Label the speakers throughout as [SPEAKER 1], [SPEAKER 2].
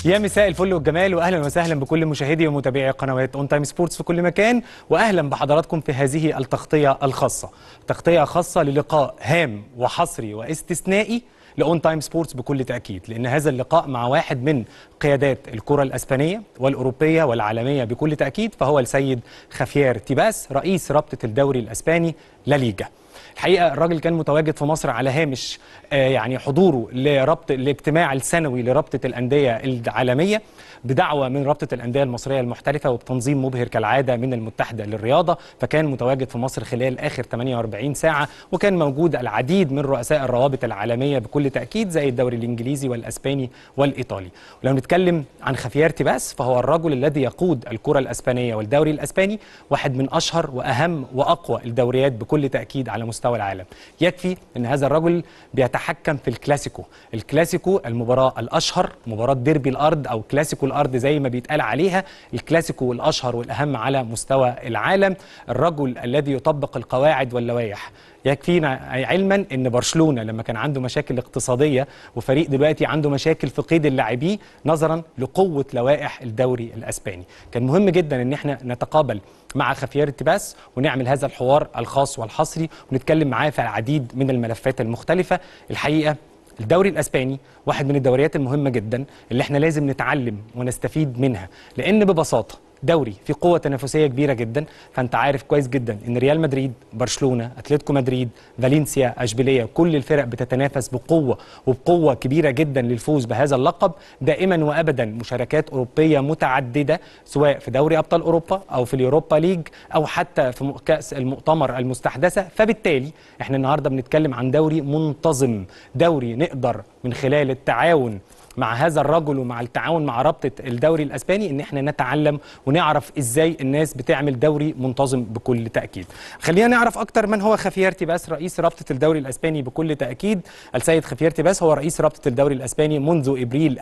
[SPEAKER 1] يا مساء الفل والجمال واهلا وسهلا بكل مشاهدي ومتابعي قنوات اون تايم سبورتس في كل مكان واهلا بحضراتكم في هذه التغطيه الخاصه تغطيه خاصه للقاء هام وحصري واستثنائي لاون تايم سبورتس بكل تاكيد لان هذا اللقاء مع واحد من قيادات الكره الاسبانيه والاوروبيه والعالميه بكل تاكيد فهو السيد خافير تيباس رئيس رابطه الدوري الاسباني لا ليجا الحقيقه الراجل كان متواجد في مصر على هامش آه يعني حضوره لربط الاجتماع السنوي لرابطه الانديه العالميه بدعوه من رابطه الانديه المصريه المحترفه وبتنظيم مبهر كالعاده من المتحده للرياضه فكان متواجد في مصر خلال اخر 48 ساعه وكان موجود العديد من رؤساء الروابط العالميه بكل تاكيد زي الدوري الانجليزي والاسباني والايطالي ولو نتكلم عن خافير تيباس فهو الرجل الذي يقود الكره الاسبانيه والدوري الاسباني واحد من اشهر واهم واقوى الدوريات بكل تاكيد على مستوى العالم يكفي ان هذا الرجل بيتحكم في الكلاسيكو الكلاسيكو المباراه الاشهر مباراه ديربي الارض او كلاسيكو الارض زي ما بيتقال عليها الكلاسيكو الاشهر والاهم على مستوى العالم الرجل الذي يطبق القواعد واللوائح يكفينا علما ان برشلونه لما كان عنده مشاكل اقتصاديه وفريق دلوقتي عنده مشاكل في قيد اللاعبين نظرا لقوه لوائح الدوري الاسباني كان مهم جدا ان احنا نتقابل مع خافير تباس ونعمل هذا الحوار الخاص والحصري ونتكلم معاه في العديد من الملفات المختلفه الحقيقه الدوري الاسباني واحد من الدوريات المهمه جدا اللي احنا لازم نتعلم ونستفيد منها لان ببساطه دوري في قوه تنافسيه كبيره جدا فانت عارف كويس جدا ان ريال مدريد برشلونه اتلتيكو مدريد فالنسيا اشبيليه كل الفرق بتتنافس بقوه وبقوه كبيره جدا للفوز بهذا اللقب دائما وابدا مشاركات اوروبيه متعدده سواء في دوري ابطال اوروبا او في اليوروبا ليج او حتى في كاس المؤتمر المستحدثه فبالتالي احنا النهارده بنتكلم عن دوري منتظم دوري نقدر من خلال التعاون مع هذا الرجل ومع التعاون مع رابطه الدوري الاسباني ان احنا نتعلم ونعرف ازاي الناس بتعمل دوري منتظم بكل تاكيد. خلينا نعرف اكتر من هو خافير تيباس رئيس رابطه الدوري الاسباني بكل تاكيد. السيد خافير تيباس هو رئيس رابطه الدوري الاسباني منذ ابريل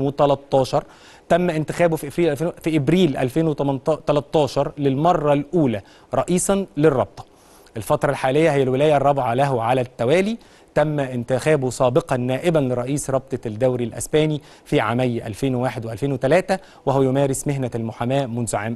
[SPEAKER 1] 2013 تم انتخابه في ابريل في ابريل 2013 للمره الاولى رئيسا للرابطه. الفتره الحاليه هي الولايه الرابعه له على التوالي تم انتخابه سابقا نائبا لرئيس رابطة الدوري الأسباني في عامي 2001 و2003 وهو يمارس مهنة المحاماة منذ عام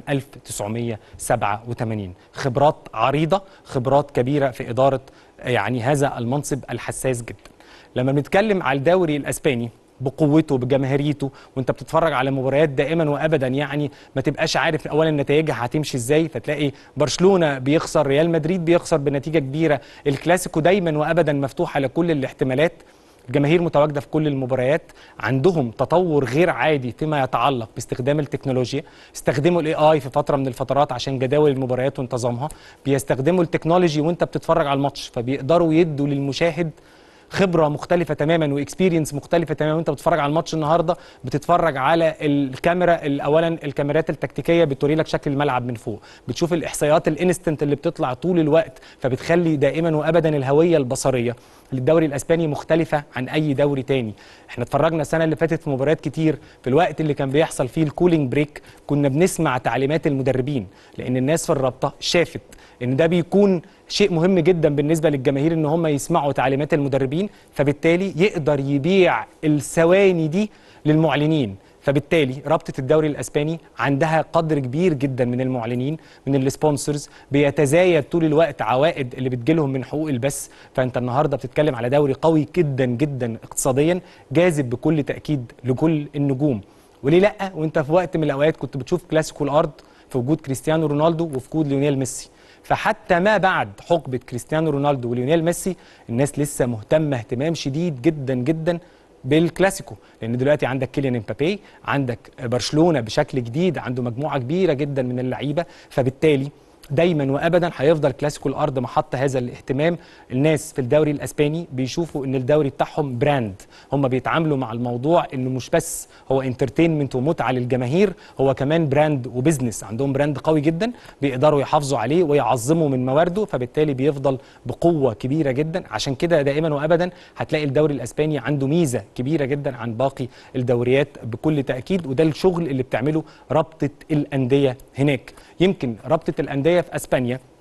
[SPEAKER 1] 1987 خبرات عريضة خبرات كبيرة في إدارة يعني هذا المنصب الحساس جدا لما بنتكلم على الدوري الأسباني بقوته بجماهيريته وانت بتتفرج على مباريات دائما وابدا يعني ما تبقاش عارف اولا نتائجها هتمشي ازاي فتلاقي برشلونه بيخسر ريال مدريد بيخسر بنتيجه كبيره الكلاسيكو دايما وابدا مفتوح على كل الاحتمالات الجماهير متواجده في كل المباريات عندهم تطور غير عادي فيما يتعلق باستخدام التكنولوجيا استخدموا الاي اي في فتره من الفترات عشان جداول المباريات وانتظامها بيستخدموا التكنولوجي وانت بتتفرج على الماتش فبيقدروا يدوا للمشاهد خبره مختلفه تماما واكسبيرينس مختلفه تماما وانت بتتفرج على الماتش النهارده بتتفرج على الكاميرا اولا الكاميرات التكتيكيه بتوري لك شكل الملعب من فوق بتشوف الاحصائيات الانستنت اللي بتطلع طول الوقت فبتخلي دائما وابدا الهويه البصريه للدوري الاسباني مختلفه عن اي دوري تاني احنا اتفرجنا السنه اللي فاتت في مباريات كتير في الوقت اللي كان بيحصل فيه الكولينج بريك كنا بنسمع تعليمات المدربين لان الناس في الرابطه شافت ان ده بيكون شيء مهم جدا بالنسبه للجماهير ان هم يسمعوا تعليمات المدربين فبالتالي يقدر يبيع الثواني دي للمعلنين فبالتالي رابطه الدوري الاسباني عندها قدر كبير جدا من المعلنين من السبونسرز بيتزايد طول الوقت عوائد اللي بتجيلهم من حقوق البث فانت النهارده بتتكلم على دوري قوي جدا جدا اقتصاديا جاذب بكل تاكيد لكل النجوم وليه لا وانت في وقت من الاوقات كنت بتشوف كلاسيكو الارض في وجود كريستيانو رونالدو وفي وجود ليونيل ميسي فحتى ما بعد حقبه كريستيانو رونالدو وليونيل ميسي الناس لسه مهتمه اهتمام شديد جدا جدا بالكلاسيكو لان دلوقتي عندك كيليان امبابي عندك برشلونه بشكل جديد عنده مجموعه كبيره جدا من اللعيبه فبالتالي دايما وابدا هيفضل كلاسيكو الارض محط هذا الاهتمام الناس في الدوري الاسباني بيشوفوا ان الدوري بتاعهم براند هم بيتعاملوا مع الموضوع انه مش بس هو انترتينمنت ومتعه للجماهير هو كمان براند وبزنس عندهم براند قوي جدا بيقدروا يحافظوا عليه ويعظموا من موارده فبالتالي بيفضل بقوه كبيره جدا عشان كده دائما وابدا هتلاقي الدوري الاسباني عنده ميزه كبيره جدا عن باقي الدوريات بكل تاكيد وده الشغل اللي بتعمله رابطه الانديه هناك يمكن رابطه الانديه في اسبانيا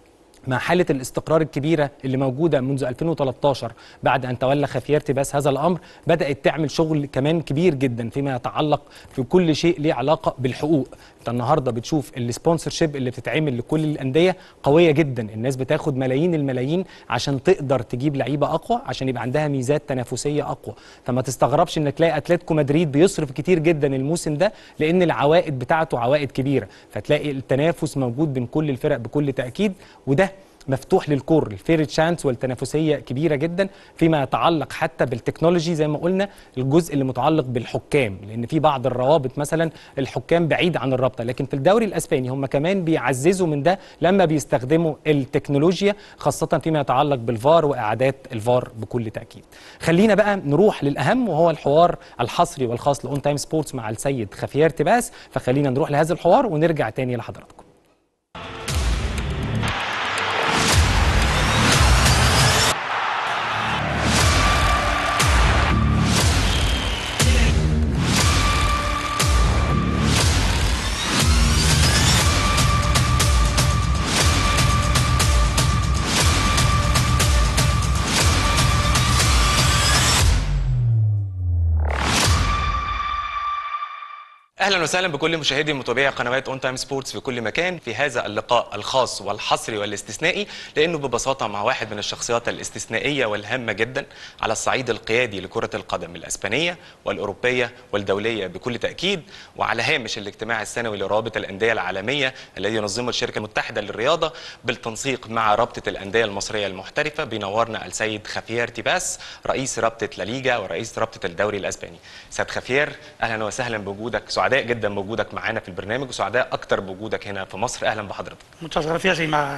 [SPEAKER 1] مع حالة الاستقرار الكبيرة اللي موجودة منذ 2013 بعد أن تولى خفير تباس هذا الأمر بدأت تعمل شغل كمان كبير جدا فيما يتعلق في كل شيء له علاقة بالحقوق انت النهارده بتشوف السبونسرشيب اللي بتتعمل لكل الانديه قويه جدا الناس بتاخد ملايين الملايين عشان تقدر تجيب لعيبه اقوى عشان يبقى عندها ميزات تنافسيه اقوى فما تستغربش انك تلاقي اتلتيكو مدريد بيصرف كتير جدا الموسم ده لان العوائد بتاعته عوائد كبيره فتلاقي التنافس موجود بين كل الفرق بكل تاكيد وده مفتوح للكور الفير تشانس والتنافسيه كبيره جدا فيما يتعلق حتى بالتكنولوجي زي ما قلنا الجزء اللي متعلق بالحكام لان في بعض الروابط مثلا الحكام بعيد عن الرابطه لكن في الدوري الاسباني هم كمان بيعززوا من ده لما بيستخدموا التكنولوجيا خاصه فيما يتعلق بالفار واعادات الفار بكل تاكيد خلينا بقى نروح للاهم وهو الحوار الحصري والخاص لاون تايم سبورتس مع السيد خفير تباس فخلينا نروح لهذا الحوار ونرجع تاني لحضراتكم اهلا وسهلا بكل مشاهدي ومتابعي قنوات اون تايم سبورتس في كل مكان في هذا اللقاء الخاص والحصري والاستثنائي لانه ببساطه مع واحد من الشخصيات الاستثنائيه والهامه جدا على الصعيد القيادي لكره القدم الاسبانيه والاوروبيه والدوليه بكل تاكيد وعلى هامش الاجتماع السنوي لرابط الانديه العالميه الذي ينظمه الشركه المتحده للرياضه بالتنسيق مع رابطه الانديه المصريه المحترفه بينورنا السيد خفير تيباس رئيس رابطه لا ليجا ورئيس رابطه الدوري الاسباني سيد خفير اهلا وسهلا بوجودك سعداء جدا بوجودك معانا في البرنامج وسعداء اكتر بوجودك هنا في مصر اهلا بحضرتك
[SPEAKER 2] Muchas gracias y más,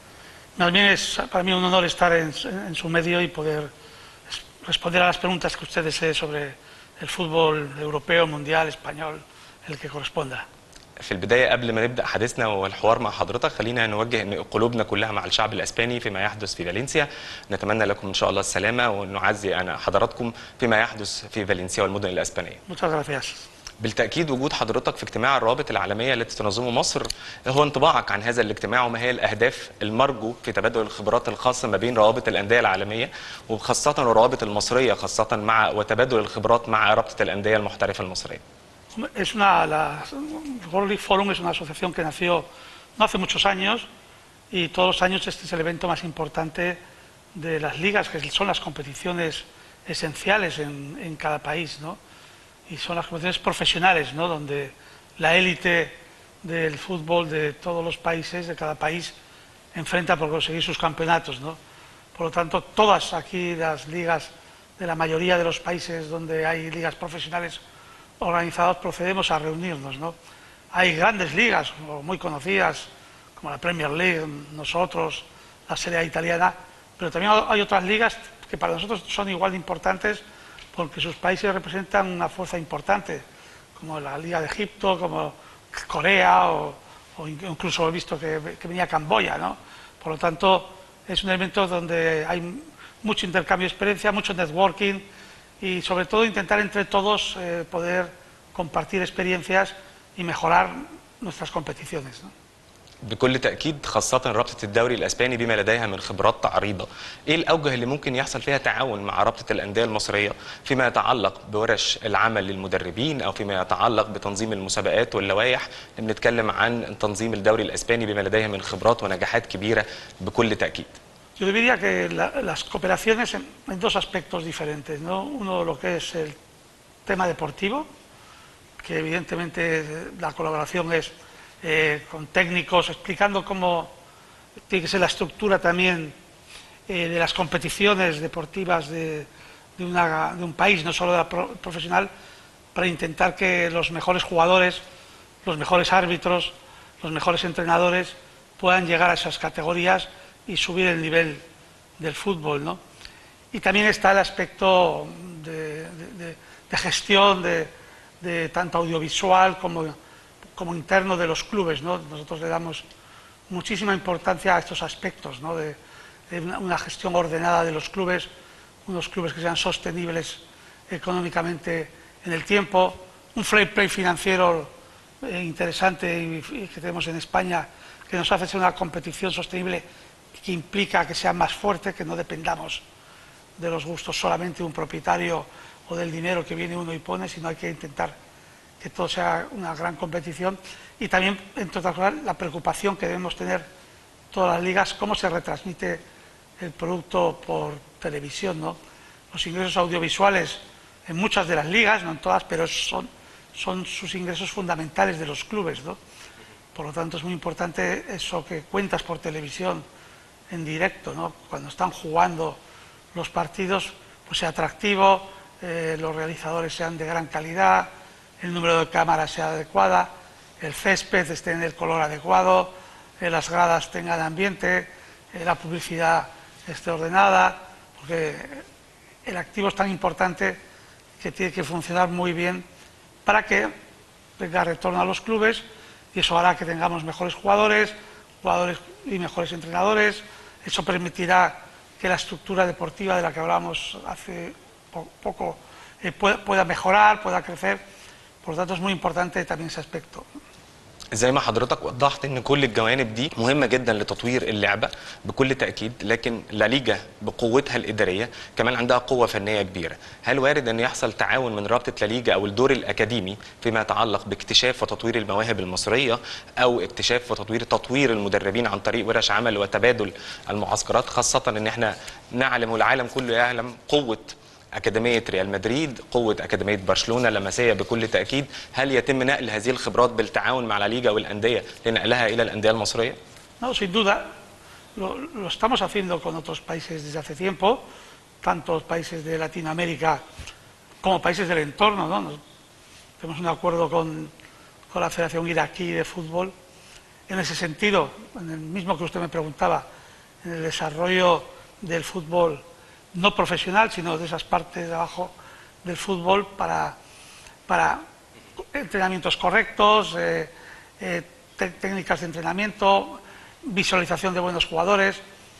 [SPEAKER 2] más bien es para mí un honor estar en, en su medio y poder responder a las preguntas que usted desee sobre el fútbol europeo, mundial, español, el que corresponda.
[SPEAKER 1] في البدايه قبل ما نبدا حديثنا والحوار مع حضرتك خلينا نوجه ان قلوبنا كلها مع الشعب الاسباني فيما يحدث في فالنسيا نتمنى لكم ان شاء الله السلامه ونعزي انا حضراتكم فيما يحدث في فالنسيا والمدن الاسبانيه
[SPEAKER 2] Muchas gracias.
[SPEAKER 1] بالتاكيد وجود حضرتك في اجتماع الروابط العالميه التي تنظمه مصر هو انطباعك عن هذا الاجتماع وما هي الاهداف المرجو في تبادل الخبرات الخاصه ما بين روابط الانديه العالميه وخاصه الروابط المصريه خاصه مع وتبادل الخبرات مع رابطه الانديه المحترفه المصريه
[SPEAKER 2] Es una, la World League Forum es una asociación que nació no hace muchos años y todos los años este es el evento más importante de las ligas, que son las competiciones esenciales en, en cada país, ¿no? Y son las competiciones profesionales, ¿no? Donde la élite del fútbol de todos los países, de cada país, enfrenta por conseguir sus campeonatos, ¿no? Por lo tanto, todas aquí las ligas de la mayoría de los países donde hay ligas profesionales organizados procedemos a reunirnos. ¿no? Hay grandes ligas o muy conocidas, como la Premier League, nosotros, la Serie A italiana, pero también hay otras ligas que para nosotros son igual de importantes porque sus países representan una fuerza importante, como la Liga de Egipto, como Corea o, o incluso he visto que, que venía Camboya. ¿no? Por lo tanto, es un evento donde hay mucho intercambio de experiencia, mucho networking y sobre todo intentar entre todos eh, poder compartir experiencias y mejorar nuestras competiciones. ¿no?
[SPEAKER 1] بكل تاكيد خاصه رابطه الدوري الاسباني بما لديها من خبرات عريضه ايه الاوجه اللي ممكن يحصل فيها تعاون مع رابطه الانديه المصريه فيما يتعلق بورش العمل للمدربين او فيما يتعلق بتنظيم المسابقات واللوائح بنتكلم عن تنظيم الدوري الاسباني بما لديها من خبرات ونجاحات كبيره بكل تاكيد
[SPEAKER 2] Yo diría que la, las cooperaciones en, en, dos aspectos diferentes. ¿no? Uno, lo que es el tema deportivo, que evidentemente la colaboración es eh, con técnicos explicando cómo tiene que ser la estructura también eh, de las competiciones deportivas de, de, una, de, un país, no solo de la pro, profesional, para intentar que los mejores jugadores, los mejores árbitros, los mejores entrenadores puedan llegar a esas categorías y subir el nivel del fútbol. ¿no? Y también está el aspecto de, de, de gestión de, tanto audiovisual como, como, interno de los clubes. ¿no? Nosotros le damos muchísima importancia a estos aspectos, ¿no? de, una, una, gestión ordenada de los clubes, unos clubes que sean sostenibles económicamente en el tiempo, un free play financiero eh, interesante y, y que tenemos en España que nos hace ser una competición sostenible que implica que sea más fuerte, que no dependamos de los gustos solamente de un propietario o del dinero que viene uno y pone, sino hay que intentar que todo sea una gran competición y también, entre otras cosas, la preocupación que debemos tener todas las ligas, cómo se retransmite el producto por televisión, ¿no? Los ingresos audiovisuales en muchas de las ligas, no en todas, pero son, son sus ingresos fundamentales de los clubes, ¿no? Por lo tanto, es muy importante eso que cuentas por televisión en directo, ¿no? Cuando están jugando los partidos, pues sea atractivo, eh, los realizadores sean de gran calidad, el número de cámaras sea adecuada, el césped esté en el color adecuado, eh, las gradas tengan ambiente, eh, la publicidad esté ordenada, porque el activo es tan importante que tiene que funcionar muy bien para que tenga retorno a los clubes y eso hará que tengamos mejores jugadores, jugadores y mejores entrenadores. Eso permitirá que la estructura deportiva de la que hablábamos hace po- poco eh, pueda, pueda mejorar, pueda crecer. Por lo tanto, es muy importante también ese aspecto.
[SPEAKER 3] زي ما حضرتك وضحت ان كل الجوانب دي مهمه جدا لتطوير اللعبه بكل تاكيد لكن لا ليجا بقوتها الاداريه كمان عندها قوه فنيه كبيره هل وارد ان يحصل تعاون من رابطه لا ليجا او الدور الاكاديمي فيما يتعلق باكتشاف وتطوير المواهب المصريه او اكتشاف وتطوير تطوير المدربين عن طريق ورش عمل وتبادل المعسكرات خاصه ان احنا نعلم والعالم كله يعلم قوه أكاديمية ريال مدريد قوة أكاديمية برشلونة لمسية بكل تأكيد هل يتم نقل هذه الخبرات بالتعاون مع لا ليجا والأندية لنقلها إلى الأندية المصرية؟
[SPEAKER 2] No, sin duda, lo, lo estamos haciendo con otros países desde hace tiempo, tanto países de Latinoamérica como países del entorno. ¿no? Nos- tenemos un acuerdo con, con la Federación Iraquí de Fútbol en ese sentido, en el mismo que usted me preguntaba, en el desarrollo del fútbol no profesional, sino de esas partes de abajo del fútbol para, para entrenamientos correctos, eh, eh, te- técnicas de entrenamiento, visualización de buenos jugadores.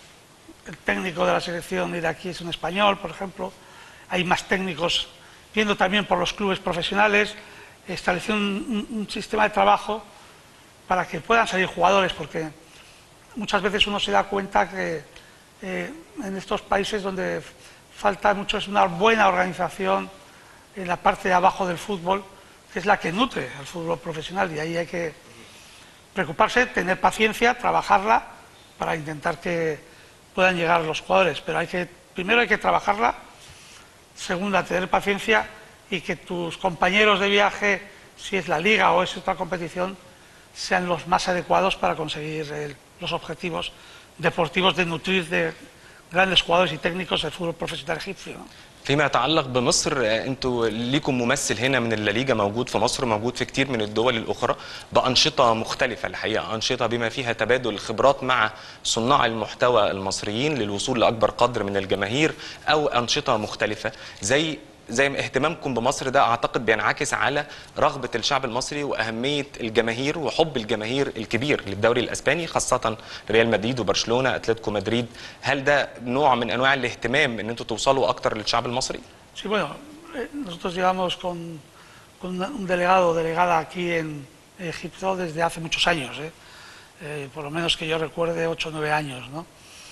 [SPEAKER 2] El técnico de la selección iraquí es un español, por ejemplo. Hay más técnicos viendo también por los clubes profesionales, establecer un, un- un sistema de trabajo para que puedan salir jugadores, porque muchas veces uno se da cuenta que eh, en estos países donde falta mucho es una buena organización en la parte de abajo del fútbol, que es la que nutre al fútbol profesional, y ahí hay que preocuparse, tener paciencia, trabajarla para intentar que puedan llegar los jugadores. Pero hay que, primero hay que trabajarla, segunda, tener paciencia y que tus compañeros de viaje, si es la liga o es otra competición, sean los más adecuados para conseguir el- los objetivos deportivos de nutrir de grandes jugadores y técnicos el fútbol profesional egipcio. ¿no?
[SPEAKER 3] فيما يتعلق بمصر آه، انتوا ليكم ممثل هنا من الليجا موجود في مصر موجود في كتير من الدول الاخرى بانشطه مختلفه الحقيقه انشطه بما فيها تبادل الخبرات مع صناع المحتوى المصريين للوصول لاكبر قدر من الجماهير او انشطه مختلفه زي زي ما اهتمامكم بمصر ده اعتقد بينعكس على رغبه الشعب المصري واهميه الجماهير وحب الجماهير الكبير للدوري الاسباني خاصه ريال مدريد وبرشلونه اتلتيكو مدريد هل ده نوع من انواع الاهتمام ان انتوا توصلوا اكتر للشعب المصري
[SPEAKER 2] Sí, bueno, eh, nosotros llevamos con, con una- un delegado o delegada aquí en Egipto desde hace muchos años, ¿eh? Eh, por lo menos que yo recuerde 8 o 9 años. ¿no?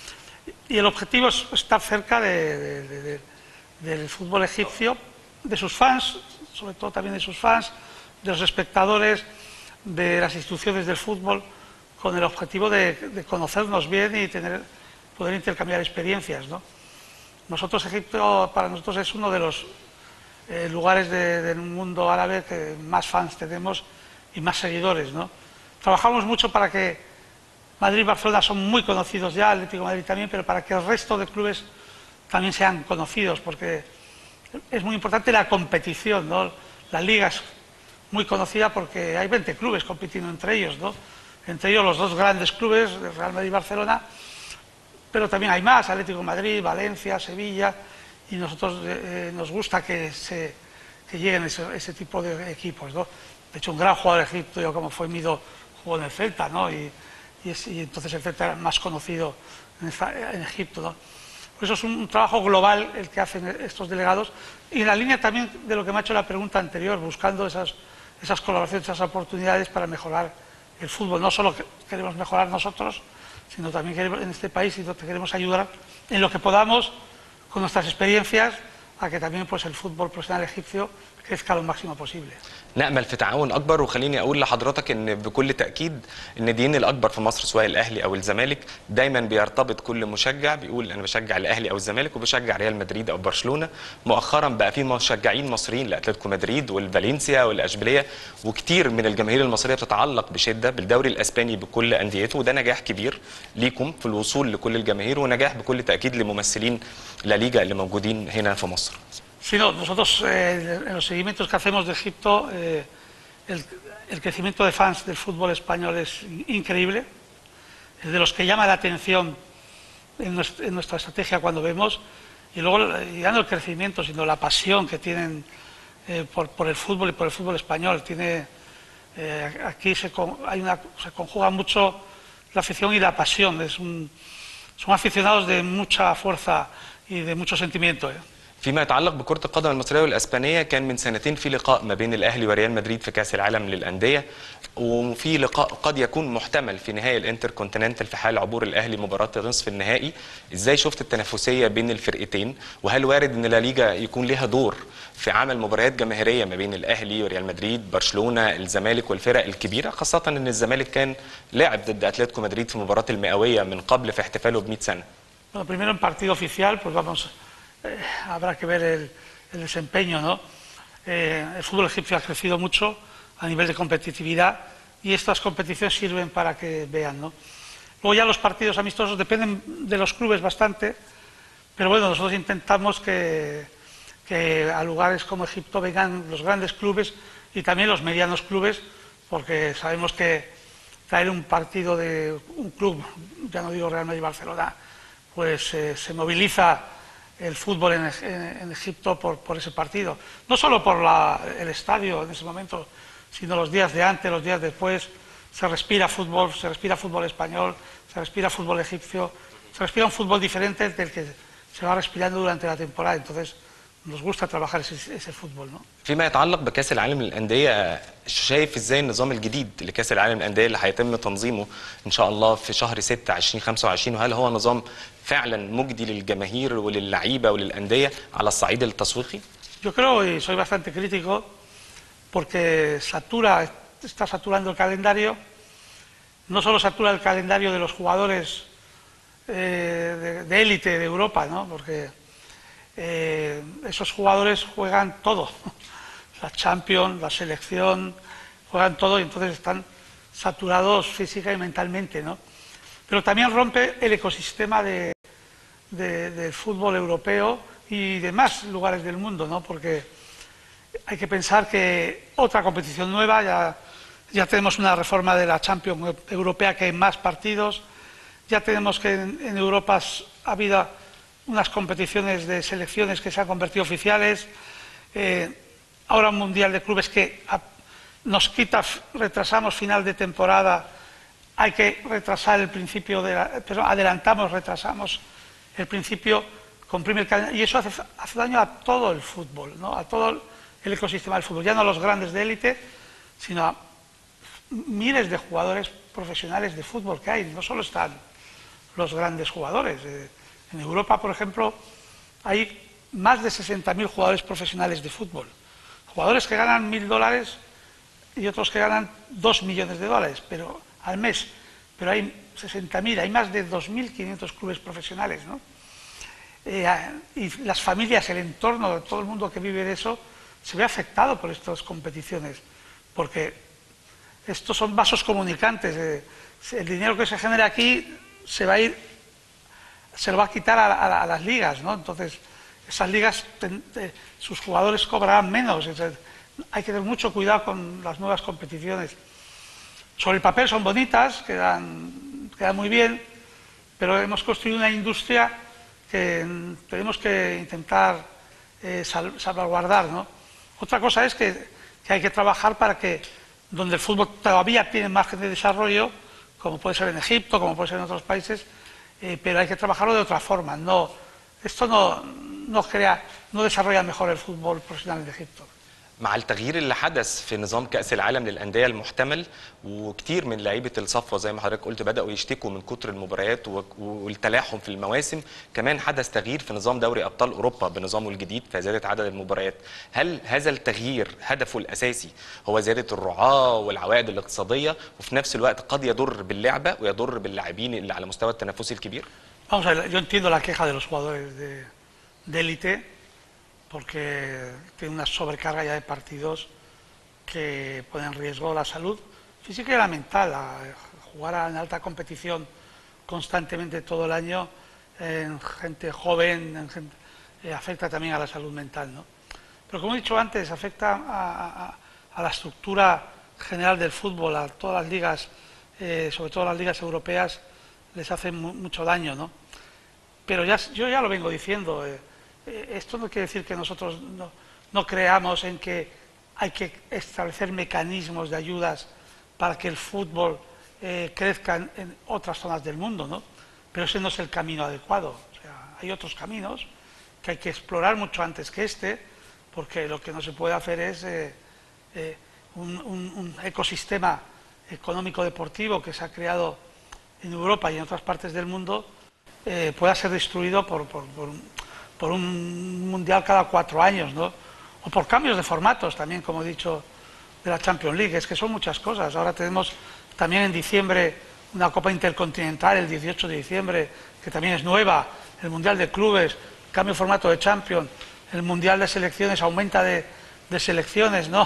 [SPEAKER 2] Y el objetivo es estar cerca de- de- de- de- del fútbol egipcio, de sus fans, sobre todo también de sus fans, de los espectadores, de las instituciones del fútbol, con el objetivo de, de conocernos bien y tener, poder intercambiar experiencias. ¿no? Nosotros, Egipto, para nosotros es uno de los eh, lugares de- del mundo árabe que más fans tenemos y más seguidores. ¿no? Trabajamos mucho para que Madrid y Barcelona son muy conocidos ya, Atlético de Madrid también, pero para que el resto de clubes también sean conocidos, porque es muy importante la competición. ¿no? La liga es muy conocida porque hay 20 clubes compitiendo entre ellos, ¿no? entre ellos los dos grandes clubes, el Real Madrid y Barcelona, pero también hay más, Atlético de Madrid, Valencia, Sevilla, y nosotros eh, eh, nos gusta que, se, que lleguen ese, ese tipo de equipos. ¿no? De hecho, un gran jugador de Egipto, yo como fue Mido, jugó en el Celta, ¿no? y, y es- y entonces el Celta era más conocido en, esta- en Egipto. ¿no? Por eso es un, un trabajo global el que hacen estos delegados, y en la línea también de lo que me ha hecho la pregunta anterior, buscando esas, esas colaboraciones, esas oportunidades para mejorar el fútbol. No solo que- queremos mejorar nosotros, sino también queremos, en este país y queremos ayudar en lo que podamos con nuestras experiencias a que también pues, el fútbol profesional egipcio crezca lo máximo posible.
[SPEAKER 3] نأمل في تعاون أكبر وخليني أقول لحضرتك إن بكل تأكيد الناديين الأكبر في مصر سواء الأهلي أو الزمالك دايما بيرتبط كل مشجع بيقول أنا بشجع الأهلي أو الزمالك وبشجع ريال مدريد أو برشلونة مؤخرا بقى في مشجعين مصريين لأتلتيكو مدريد والفالنسيا والأشبيلية وكتير من الجماهير المصرية بتتعلق بشدة بالدوري الأسباني بكل أنديته وده نجاح كبير ليكم في الوصول لكل الجماهير ونجاح بكل تأكيد لممثلين لا ليجا اللي موجودين هنا في مصر
[SPEAKER 2] Sí, no, nosotros eh, en los seguimientos que hacemos de Egipto, eh, el, el crecimiento de fans del fútbol español es increíble, es de los que llama la atención en, nues- en nuestra estrategia cuando vemos, y luego eh, ya no el crecimiento, sino la pasión que tienen eh, por, por el fútbol y por el fútbol español. Tiene, eh, aquí se, con- hay una, se conjuga mucho la afición y la pasión, es un- son aficionados de mucha fuerza y de mucho sentimiento. ¿eh?
[SPEAKER 3] فيما يتعلق بكرة القدم المصرية والأسبانية كان من سنتين في لقاء ما بين الأهلي وريال مدريد في كأس العالم للأندية وفي لقاء قد يكون محتمل في نهائي الانتر كونتيننتال في حال عبور الأهلي مباراة نصف النهائي إزاي شفت التنافسية بين الفرقتين وهل وارد أن لا ليجا يكون لها دور في عمل مباريات جماهيرية ما بين الأهلي وريال مدريد برشلونة الزمالك والفرق الكبيرة خاصة أن الزمالك كان لاعب ضد أتلتيكو مدريد في مباراة المئوية من قبل في احتفاله ب 100 سنة
[SPEAKER 2] Bueno, primero en partido oficial, pues vamos, eh, habrá que ver el, el desempeño, ¿no? Eh, el fútbol egipcio ha crecido mucho a nivel de competitividad y estas competiciones sirven para que vean, ¿no? Luego ya los partidos amistosos dependen de los clubes bastante, pero bueno, nosotros intentamos que, que a lugares como Egipto vengan los grandes clubes y también los medianos clubes, porque sabemos que traer un partido de un club, ya no digo Real Madrid y Barcelona, pues eh, se moviliza el fútbol en, Eg- en- en Egipto por, por ese partido. No solo por la- el estadio en ese momento, sino los días de antes, los días después. Se respira fútbol, se respira fútbol español, se respira fútbol egipcio, se respira un fútbol diferente del que se va respirando durante la temporada. Entonces, nos gusta trabajar ese, ese fútbol, ¿no?
[SPEAKER 3] فيما يتعلق بكاس العالم للانديه شايف ازاي النظام الجديد لكاس العالم للانديه اللي هيتم تنظيمه ان شاء الله في شهر 6 2025 وهل هو نظام فعلا مجدي للجماهير وللعيبه وللانديه على الصعيد التسويقي؟
[SPEAKER 2] Yo creo, y soy bastante crítico, porque satura, está saturando el calendario, no solo satura el calendario de los jugadores eh, de- de élite de, Europa, ¿no? porque eh, esos jugadores juegan todo, la Champions, la selección, juegan todo y entonces están saturados física y mentalmente. ¿no? Pero también rompe el ecosistema de, de- del fútbol europeo y demás lugares del mundo, ¿no? porque hay que pensar que otra competición nueva, ya, ya tenemos una reforma de la Champions Europea que hay más partidos, ya tenemos que en, en Europa s- ha habido unas competiciones de selecciones que se han convertido oficiales, eh, ahora un Mundial de Clubes que a- nos quita, f- retrasamos final de temporada, hay que retrasar el principio de la, perdón, adelantamos, retrasamos el principio, comprime el calendario, y eso hace, hace daño a todo el fútbol, ¿no? a todo el ecosistema del fútbol, ya no a los grandes de élite, sino a miles de jugadores profesionales de fútbol que hay, no solo están los grandes jugadores. eh, En Europa, por ejemplo, hay más de 60.000 jugadores profesionales de fútbol, jugadores que ganan mil dólares y otros que ganan 2 millones de dólares pero, al mes, pero hay 60.000, hay más de 2.500 clubes profesionales, ¿no? Eh, a- y las familias, el entorno de todo el mundo que vive de eso, se ve afectado por estas competiciones, porque estos son vasos comunicantes. eh, el dinero que se genera aquí se va a ir, se lo va a quitar a, a- a las ligas, ¿no? Entonces, esas ligas, ten- eh, sus jugadores cobrarán menos. es decir, hay que tener mucho cuidado con las nuevas competiciones. Sobre el papel son bonitas, quedan, quedan muy bien, pero hemos construido una industria que mm, tenemos que intentar eh, sal- salvaguardar. ¿no? Otra cosa es que, que hay que trabajar para que donde el fútbol todavía tiene margen de desarrollo, como puede ser en Egipto, como puede ser en otros países, eh, pero hay que trabajarlo de otra forma. No, esto no, no crea, no desarrolla mejor el fútbol profesional de Egipto.
[SPEAKER 3] مع التغيير اللي حدث في نظام كأس العالم للأندية المحتمل وكتير من لعيبة الصفوة زي ما حضرتك قلت بدأوا يشتكوا من كتر المباريات و- والتلاحم في المواسم كمان حدث تغيير في نظام دوري أبطال أوروبا بنظامه الجديد فزادت عدد المباريات هل هذا التغيير هدفه الأساسي هو زيادة الرعاة والعوائد الاقتصادية وفي نفس الوقت قد يضر باللعبة ويضر باللاعبين اللي على مستوى التنافسي الكبير
[SPEAKER 2] Vamos a ver, yo entiendo la queja de los jugadores de, de élite porque tiene una sobrecarga ya de partidos que ponen en riesgo la salud física y la mental. A- jugar en alta competición constantemente todo el año en gente joven en gente- eh, afecta también a la salud mental. ¿no? Pero como he dicho antes, afecta a, a- a la estructura general del fútbol, a todas las ligas, eh, sobre todo las ligas europeas, les hace mu- mucho daño. ¿no? Pero ya, yo ya lo vengo diciendo, eh, eh, esto no quiere decir que nosotros no, no creamos en que hay que establecer mecanismos de ayudas para que el fútbol eh, crezca en, en otras zonas del mundo, ¿no? Pero ese no es el camino adecuado. O sea, hay otros caminos que hay que explorar mucho antes que este, porque lo que no se puede hacer es eh, eh, un, un- un ecosistema económico deportivo que se ha creado en Europa y en otras partes del mundo eh, pueda ser destruido por, por- por un- por un mundial cada cuatro años, ¿no? O por cambios de formatos también, como he dicho, de la Champions League. Es que son muchas cosas. Ahora tenemos también en diciembre una Copa Intercontinental, el 18 de diciembre, que también es nueva, el Mundial de Clubes, cambio de formato de Champions, el Mundial de Selecciones aumenta de, de selecciones, ¿no?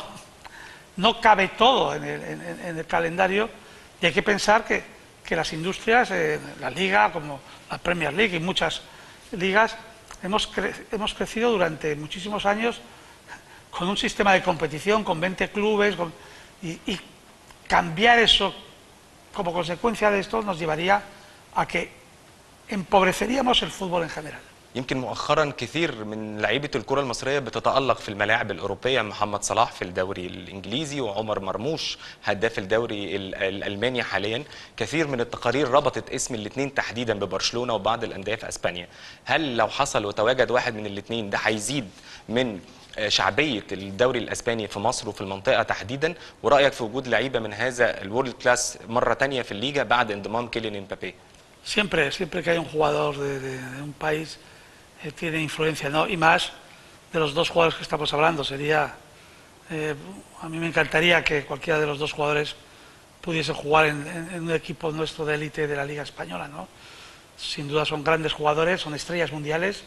[SPEAKER 2] no cabe todo en el, en- en- en el calendario y hay que pensar que, que las industrias, eh, la Liga, como la Premier League y muchas ligas, hemos, cre- hemos crecido durante muchísimos años con un sistema de competición, con 20 clubes, con- y, y cambiar eso como consecuencia de esto nos llevaría a que empobreceríamos el fútbol en general.
[SPEAKER 3] يمكن مؤخرا كثير من لعيبه الكره المصريه بتتالق في الملاعب الاوروبيه محمد صلاح في الدوري الانجليزي وعمر مرموش هداف الدوري ال- الالماني حاليا كثير من التقارير ربطت اسم الاثنين تحديدا ببرشلونه وبعض الانديه في اسبانيا هل لو حصل وتواجد واحد من الاثنين ده هيزيد من آه، شعبيه الدوري الاسباني في مصر وفي المنطقه تحديدا ورايك في وجود لعيبه من هذا الورلد كلاس مره تانية في الليجا بعد انضمام كيليان امبابي
[SPEAKER 2] Siempre, siempre que hay un jugador de, de- de un país eh, tiene influencia, ¿no? Y más de los dos jugadores que estamos hablando. Sería, eh, a mí me encantaría que cualquiera de los dos jugadores pudiese jugar en, en- en un equipo nuestro de élite de la Liga Española, ¿no? Sin duda son grandes jugadores, son estrellas mundiales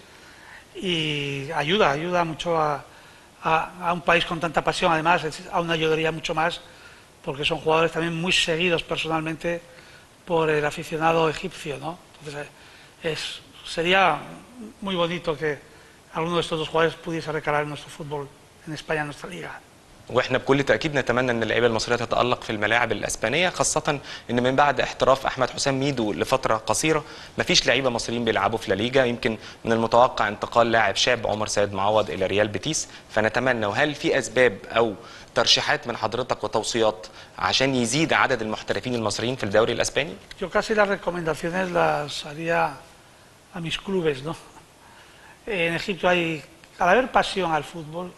[SPEAKER 2] y ayuda, ayuda mucho a, a- a un país con tanta pasión. Además, es- aún ayudaría mucho más porque son jugadores también muy seguidos personalmente por el aficionado egipcio, ¿no? Entonces, eh, es, sería muy bonito que alguno de estos dos jugadores pudiese recalar en nuestro fútbol en España, en nuestra liga.
[SPEAKER 3] واحنا بكل تاكيد نتمنى ان اللعيبه المصريه تتالق في الملاعب الاسبانيه خاصه ان من بعد احتراف احمد حسام ميدو لفتره قصيره مفيش لعيبه مصريين بيلعبوا في لا ليجا يمكن من المتوقع انتقال لاعب شاب عمر سيد معوض الى ريال بيتيس فنتمنى وهل في اسباب او ترشيحات من حضرتك وتوصيات عشان يزيد عدد المحترفين المصريين في الدوري الاسباني
[SPEAKER 2] Yo casi las recomendaciones las haría a mis clubes, ¿no? En Egipto hay, al haber pasión al fútbol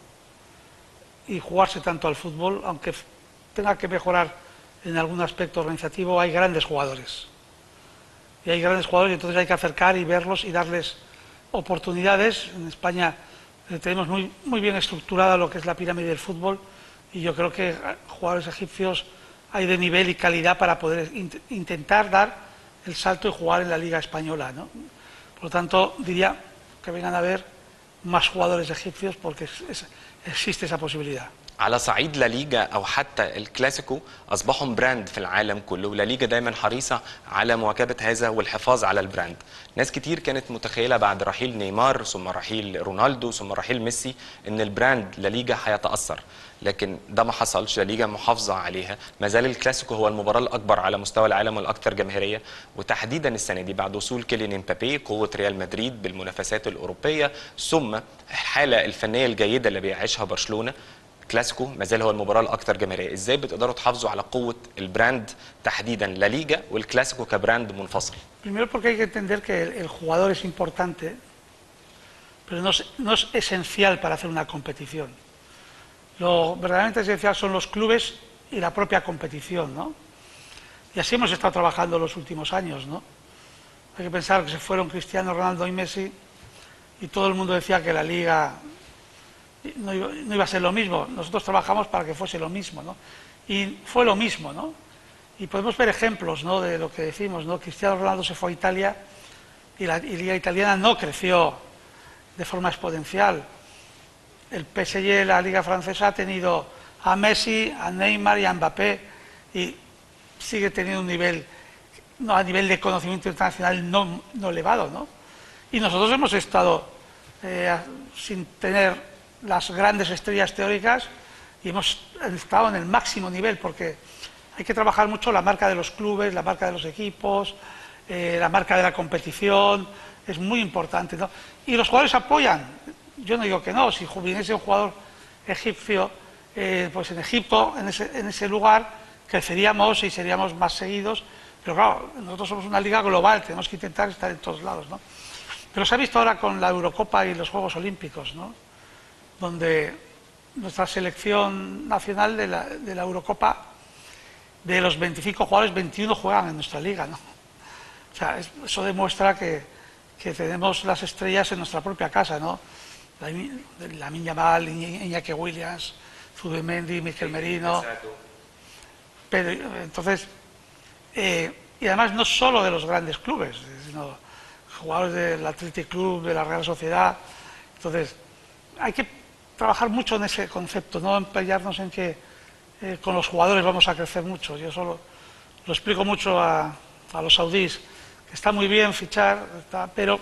[SPEAKER 2] y jugarse tanto al fútbol, aunque f- tenga que mejorar en algún aspecto organizativo, hay grandes jugadores. Y hay grandes jugadores y entonces hay que acercar y verlos y darles oportunidades. En España eh, tenemos muy, muy bien estructurada lo que es la pirámide del fútbol y yo creo que eh, jugadores egipcios hay de nivel y calidad para poder int- intentar dar el salto y jugar en la Liga Española. ¿no? Por lo tanto, diría que vengan a ver más jugadores egipcios porque es- es- existe esa posibilidad.
[SPEAKER 3] على صعيد لا ليجا او حتى الكلاسيكو اصبحوا براند في العالم كله ولا ليجا دايما حريصه على مواكبه هذا والحفاظ على البراند ناس كتير كانت متخيله بعد رحيل نيمار ثم رحيل رونالدو ثم رحيل ميسي ان البراند لا ليجا هيتاثر لكن ده ما حصلش لا ليجا محافظه عليها ما زال الكلاسيكو هو المباراه الاكبر على مستوى العالم والاكثر جماهيريه وتحديدا السنه دي بعد وصول كيليان امبابي قوه ريال مدريد بالمنافسات الاوروبيه ثم الحاله الفنيه الجيده اللي بيعيشها برشلونه كلاسيكو ما زال هو المباراه الاكثر جماهيريه ازاي بتقدروا تحافظوا على قوه البراند تحديدا لا ليجا والكلاسيكو كبراند منفصل
[SPEAKER 2] Primero porque hay que entender que el, el jugador es importante, pero no es, no es esencial para hacer una competición. Lo verdaderamente esencial son los clubes y la propia competición, ¿no? Y así hemos estado trabajando los últimos años, ¿no? Hay que pensar que se fueron Cristiano Ronaldo y Messi y todo el mundo decía que la liga no iba, no iba a ser lo mismo. Nosotros trabajamos para que fuese lo mismo, ¿no? Y fue lo mismo, ¿no? Y podemos ver ejemplos, ¿no? De lo que decimos, ¿no? Cristiano Ronaldo se fue a Italia y la y liga italiana no creció de forma exponencial. El PSG, la liga francesa, ha tenido a Messi, a Neymar y a Mbappé y sigue teniendo un nivel, no, a nivel de conocimiento internacional no, no elevado, ¿no? Y nosotros hemos estado eh, sin tener las grandes estrellas teóricas y hemos estado en el máximo nivel porque hay que trabajar mucho la marca de los clubes, la marca de los equipos, eh, la marca de la competición, es muy importante. ¿no? Y los jugadores apoyan, yo no digo que no, si viniese un jugador egipcio, eh, pues en Egipto, en ese, en ese lugar, creceríamos y seríamos más seguidos, pero claro, nosotros somos una liga global, tenemos que intentar estar en todos lados. ¿no? Pero se ha visto ahora con la Eurocopa y los Juegos Olímpicos, ¿no? donde nuestra selección nacional de la, de la Eurocopa, de los 25 jugadores, 21 juegan en nuestra liga. ¿no? O sea, es- eso demuestra que, que tenemos las estrellas en nuestra propia casa, ¿no? La Yamal, Iñi- Iñaki Williams, Zubimendi, Miquel Merino. Pero, entonces, eh, y además no solo de los grandes clubes, sino jugadores del Athletic Club, de la Real Sociedad. Entonces, hay que trabajar mucho en ese concepto, no empeñarnos en que eh, con los jugadores vamos a crecer mucho. Yo solo lo explico mucho a, a los saudíes, que está muy bien fichar, está- pero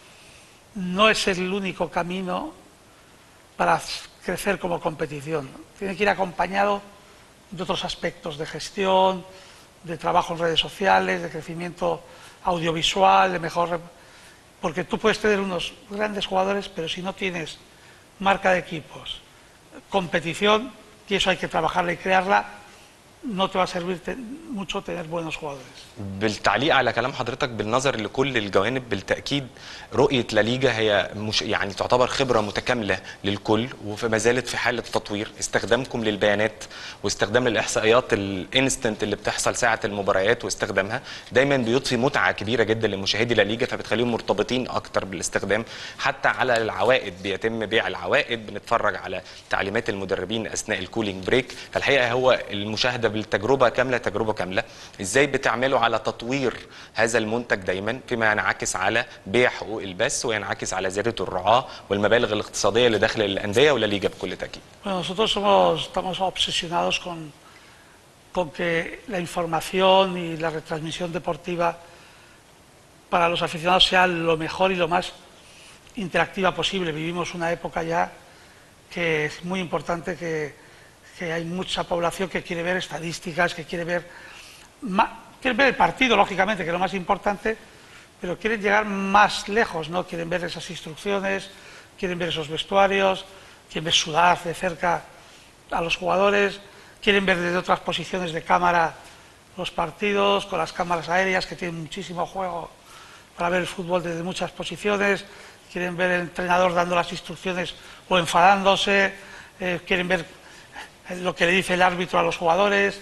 [SPEAKER 2] no es el único camino para crecer como competición. Tiene que ir acompañado de otros aspectos de gestión, de trabajo en redes sociales, de crecimiento audiovisual, de mejor... rep- Porque tú puedes tener unos grandes jugadores, pero si no tienes marca de equipos, competición, y eso hay que trabajarla y crearla, no te va a servir te- mucho tener buenos jugadores.
[SPEAKER 3] بالتعليق على كلام حضرتك بالنظر لكل الجوانب بالتاكيد رؤيه لا ليجا هي مش يعني تعتبر خبره متكامله للكل وما زالت في حاله تطوير استخدامكم للبيانات واستخدام الاحصائيات الانستنت اللي بتحصل ساعه المباريات واستخدامها دايما بيضفي متعه كبيره جدا لمشاهدي لا ليجا فبتخليهم مرتبطين اكتر بالاستخدام حتى على العوائد بيتم بيع العوائد بنتفرج على تعليمات المدربين اثناء الكولينج بريك فالحقيقه هو المشاهده بالتجربه كامله تجربه كامله ازاي بتعملوا على تطوير هذا المنتج دايما فيما ينعكس على بيع حقوق البث وينعكس على زياده الرعاه والمبالغ الاقتصاديه اللي داخل الانديه ولا ليجا بكل تاكيد
[SPEAKER 2] Bueno, nosotros somos, estamos obsesionados con, con que la información y la retransmisión deportiva para los aficionados sea lo mejor y lo más interactiva posible. Vivimos una época ya que es muy importante que, que hay mucha población que quiere ver estadísticas, que quiere ver, ma- quiere ver el partido, lógicamente, que es lo más importante, pero quieren llegar más lejos, ¿no? Quieren ver esas instrucciones, quieren ver esos vestuarios, quieren ver sudar de cerca a los jugadores, quieren ver desde otras posiciones de cámara los partidos, con las cámaras aéreas que tienen muchísimo juego para ver el fútbol desde muchas posiciones, quieren ver el entrenador dando las instrucciones o enfadándose, eh, quieren ver lo que le dice el árbitro a los jugadores.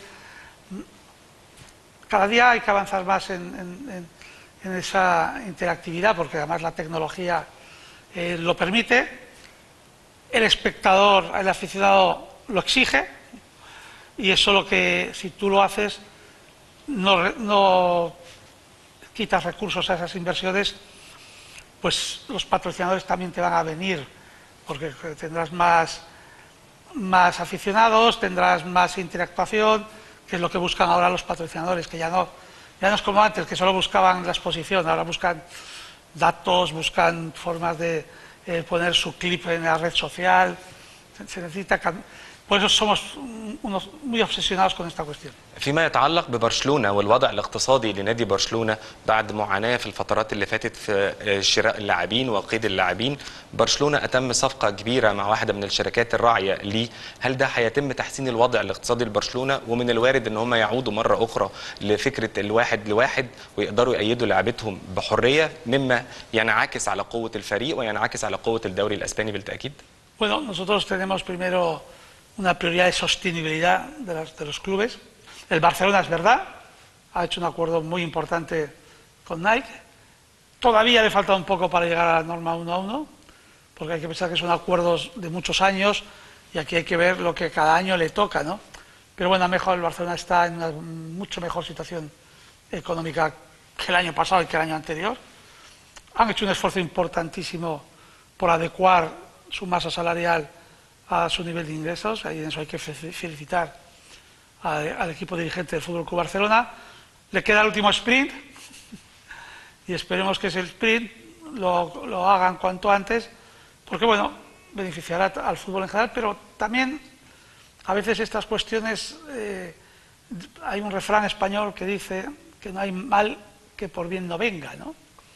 [SPEAKER 2] Cada día hay que avanzar más en, en- en- en esa interactividad, porque además la tecnología eh, lo permite, el espectador, el aficionado lo exige, y eso lo que, si tú lo haces, no, re- no quitas recursos a esas inversiones, pues los patrocinadores también te van a venir, porque tendrás más, más aficionados, tendrás más interactuación, que es lo que buscan ahora los patrocinadores, que ya no, ya no es como antes, que solo buscaban la exposición, ahora buscan datos, buscan formas de eh, poner su clip en la red social, se, se necesita... cam- Por eso somos mm, unos muy obsesionados con esta cuestión.
[SPEAKER 3] فيما يتعلق ببرشلونه والوضع الاقتصادي لنادي برشلونه بعد معاناه في الفترات اللي فاتت في شراء اللاعبين وقيد اللاعبين برشلونه اتم صفقه كبيره مع واحده من الشركات الراعيه ليه هل ده هيتم تحسين الوضع الاقتصادي لبرشلونه ومن الوارد ان هم يعودوا مره اخرى لفكره الواحد لواحد ويقدروا يأيدوا لعبتهم بحريه مما ينعكس على قوه الفريق وينعكس على قوه الدوري الاسباني بالتاكيد
[SPEAKER 2] Bueno, nosotros tenemos primero una prioridad de sostenibilidad de, las- de los clubes. El Barcelona es verdad, ha hecho un acuerdo muy importante con Nike. Todavía le falta un poco para llegar a la norma 1 a 1, porque hay que pensar que son acuerdos de muchos años y aquí hay que ver lo que cada año le toca, ¿no? Pero bueno, mejor el Barcelona está en una mucho mejor situación económica que el año pasado y que el año anterior. Han hecho un esfuerzo importantísimo por adecuar su masa salarial a su nivel de ingresos, y en eso hay que fe- felicitar al, al equipo dirigente del Fútbol Club Barcelona. Le queda el último sprint y esperemos que ese sprint lo, lo hagan cuanto antes, porque bueno, beneficiará al fútbol en general, pero también a veces estas cuestiones, eh, hay un refrán español que dice que no hay mal que por bien no venga, ¿no?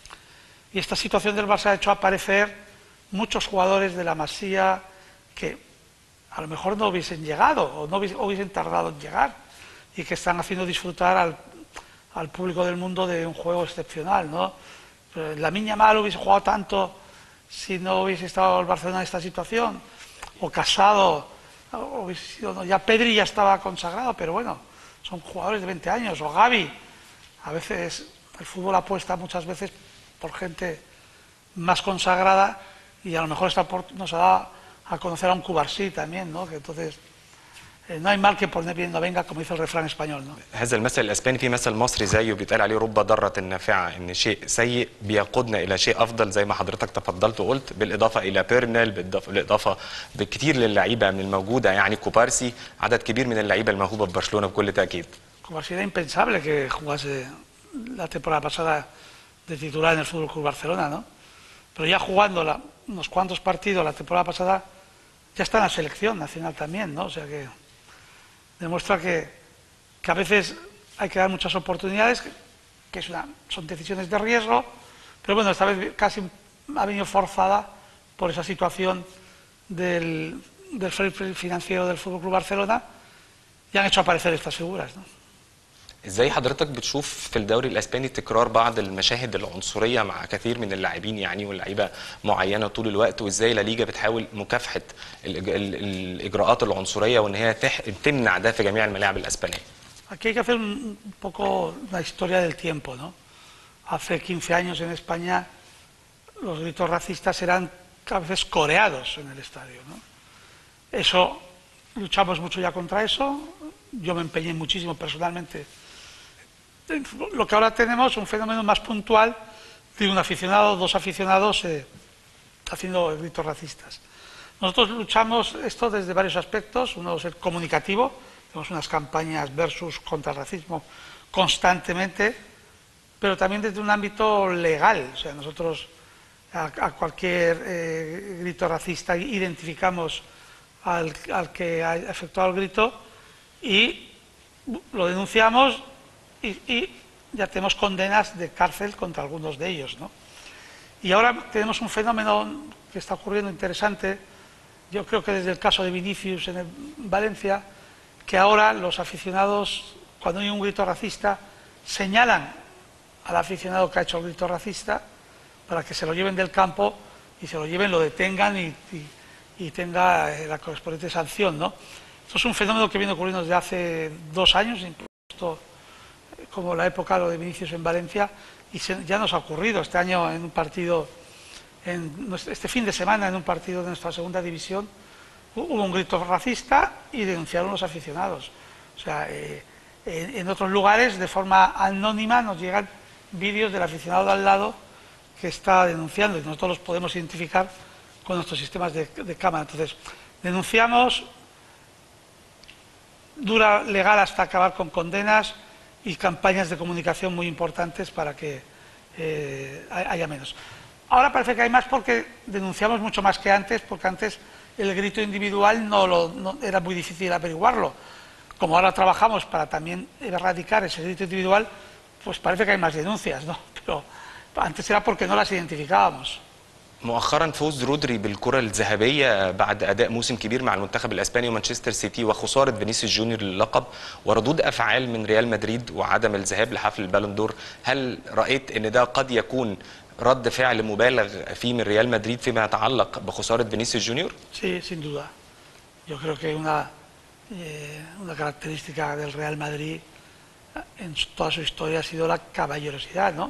[SPEAKER 2] Y esta situación del Barça ha hecho aparecer muchos jugadores de la Masía que a lo mejor no hubiesen llegado o no hubiesen, hubiesen tardado en llegar y que están haciendo disfrutar al, al público del mundo de un juego excepcional, ¿no? Pero La Miña Mal hubiese jugado tanto si no hubiese estado el Barcelona en esta situación, o Casado, o hubiese sido, no, ya Pedri ya estaba consagrado, pero bueno, son jugadores de 20 años, o Gaby, a veces el fútbol apuesta muchas veces por gente más consagrada y a lo mejor esta por- nos ha dado a conocer a un Cubarsí también, ¿no? Que entonces eh, no hay mal que por bien no venga, como dice el refrán español, ¿no?
[SPEAKER 3] هذا المثل الاسباني في مثل مصري زيه بيتقال عليه رب ضاره نافعه ان شيء سيء بيقودنا الى شيء افضل زي ما حضرتك تفضلت وقلت بالاضافه الى بيرنل بالاضافه بالاضافه بكتير للعيبه من الموجوده يعني كوبارسي عدد كبير من اللعيبه الموهوبه في برشلونه بكل تاكيد
[SPEAKER 2] Cubarsí era impensable que jugase la temporada pasada de titular en el Fútbol Club Barcelona, ¿no? Pero ya jugando la- unos cuantos partidos la temporada pasada, ya está en la selección nacional también, ¿no? O sea que demuestra que, que a veces hay que dar muchas oportunidades, que, que es una- son decisiones de riesgo, pero bueno, esta vez casi ha venido forzada por esa situación del, del fair play financiero del Fútbol Club Barcelona y han hecho aparecer estas figuras, ¿no?
[SPEAKER 3] ازاي حضرتك بتشوف في الدوري الاسباني تكرار بعض المشاهد العنصريه مع كثير من اللاعبين يعني واللعيبه معينه طول الوقت وازاي لا ليجا بتحاول مكافحه الإج- ال- الاجراءات العنصريه وان هي تح... تمنع ده في جميع الملاعب الاسبانيه
[SPEAKER 2] Aquí hay que hacer un un poco la historia del tiempo, ¿no? Hace 15 años en España los gritos racistas eran a veces coreados en el estadio, ¿no? Eso, luchamos mucho ya contra eso, yo me empeñé muchísimo personalmente. Lo que ahora tenemos es un fenómeno más puntual de un aficionado, dos aficionados eh, haciendo gritos racistas. Nosotros luchamos esto desde varios aspectos. Uno es el comunicativo, tenemos unas campañas versus contra el racismo constantemente, pero también desde un ámbito legal. O sea, nosotros a, a cualquier eh, grito racista identificamos al, al que ha efectuado el grito y lo denunciamos y, y ya tenemos condenas de cárcel contra algunos de ellos. ¿no? Y ahora tenemos un fenómeno que está ocurriendo interesante, yo creo que desde el caso de Vinicius en el- Valencia, que ahora los aficionados, cuando hay un grito racista, señalan al aficionado que ha hecho el grito racista para que se lo lleven del campo y se lo lleven, lo detengan y, y- y tenga eh, la correspondiente sanción. ¿no? Esto es un fenómeno que viene ocurriendo desde hace dos años, incluso eh, como la época lo de Vinicius en Valencia, y se- ya nos ha ocurrido este año en un partido, en nuestro- este fin de semana en un partido de nuestra segunda división, hu- hubo un grito racista y denunciaron los aficionados. O sea, eh, en, en otros lugares, de forma anónima, nos llegan vídeos del aficionado de al lado que está denunciando y nosotros los podemos identificar con nuestros sistemas de, de cámara. Entonces, denunciamos, dura legal hasta acabar con condenas y campañas de comunicación muy importantes para que eh, hay- haya menos. Ahora parece que hay más porque denunciamos mucho más que antes, porque antes el grito individual no, lo- no- era muy difícil averiguarlo. Como ahora trabajamos para también erradicar ese grito individual, pues parece que hay más denuncias, ¿no? Pero antes era porque no las identificábamos.
[SPEAKER 3] مؤخرا فوز رودري بالكرة الذهبية بعد أداء موسم كبير مع المنتخب الأسباني ومانشستر سيتي وخسارة فينيسيوس جونيور للقب وردود أفعال من ريال مدريد وعدم الذهاب لحفل البالون دور هل رأيت أن ده قد يكون رد فعل مبالغ فيه من ريال مدريد فيما يتعلق بخسارة فينيسيوس جونيور؟
[SPEAKER 2] Sí, sin duda. yo creo que una, eh, una característica del Real Madrid en su- toda su historia ha sido la caballerosidad, ¿no?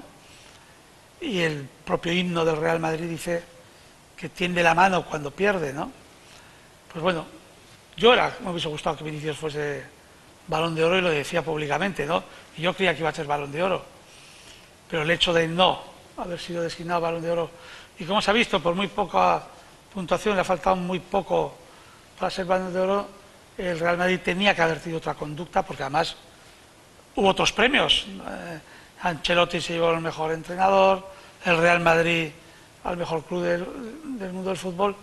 [SPEAKER 2] Y el propio himno del Real Madrid dice que tiende la mano cuando pierde, ¿no? Pues bueno, yo era, me hubiese gustado que Vinicius fuese balón de oro y lo decía públicamente, ¿no? Y yo creía que iba a ser balón de oro. Pero el hecho de no haber sido designado balón de oro, y como se ha visto, por muy poca puntuación, le ha faltado muy poco para ser balón de oro, el Real Madrid tenía que haber tenido otra conducta, porque además hubo otros premios. Eh, Ancelotti se llevó al mejor entrenador, el Real Madrid al mejor club del, del mundo del fútbol.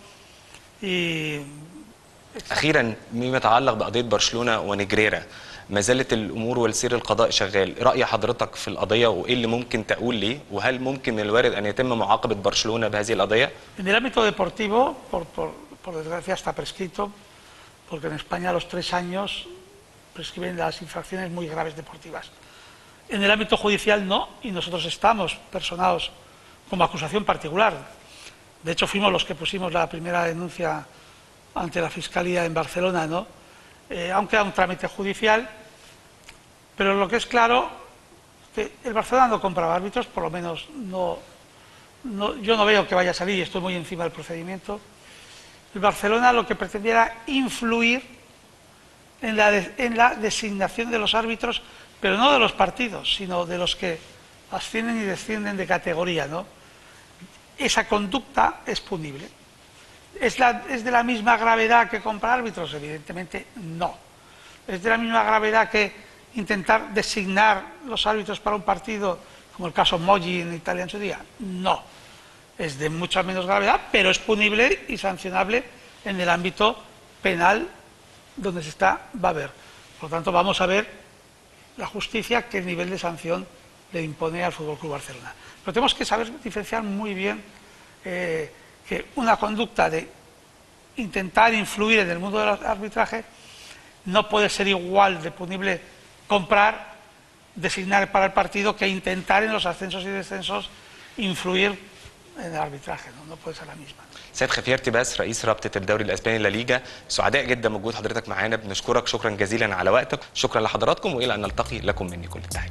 [SPEAKER 2] Y
[SPEAKER 3] اخيرا مما يتعلق بقضيه برشلونه ونجريرا ما زالت الامور والسير القضاء شغال راي حضرتك في القضيه وايه اللي ممكن تقول ليه وهل ممكن من الوارد ان يتم معاقبه برشلونه بهذه القضيه
[SPEAKER 2] En el ámbito deportivo, por, por- por desgracia, está prescrito, porque en España a los tres años prescriben las infracciones muy graves deportivas. En el ámbito judicial no, y nosotros estamos personados como acusación particular. De hecho, fuimos los que pusimos la primera denuncia ante la Fiscalía en Barcelona, ¿no? Eh, aunque era un trámite judicial, pero lo que es claro, que el Barcelona no compraba árbitros, por lo menos no, no- yo no veo que vaya a salir y estoy muy encima del procedimiento. El Barcelona lo que pretendía era influir en la, de- en la designación de los árbitros, pero no de los partidos, sino de los que ascienden y descienden de categoría. ¿no? Esa conducta es punible. ¿Es, la- ¿Es de la misma gravedad que comprar árbitros? Evidentemente no. ¿Es de la misma gravedad que intentar designar los árbitros para un partido, como el caso Moggi en Italia en su día? No. Es de mucha menos gravedad, pero es punible y sancionable en el ámbito penal donde se está, va a haber. Por lo tanto, vamos a ver la justicia qué nivel de sanción le impone al Fútbol Club Barcelona. Pero tenemos que saber diferenciar muy bien eh, que una conducta de intentar influir en el mundo del arbitraje no puede ser igual de punible comprar, designar para el partido que intentar en los ascensos y descensos influir en el arbitraje, no, no puede ser la misma.
[SPEAKER 3] سيد خفير تباس رئيس رابطه الدوري الاسباني لا ليجا سعداء جدا بوجود حضرتك معانا بنشكرك شكرا جزيلا على وقتك شكرا لحضراتكم والى ان نلتقي لكم مني كل التحيه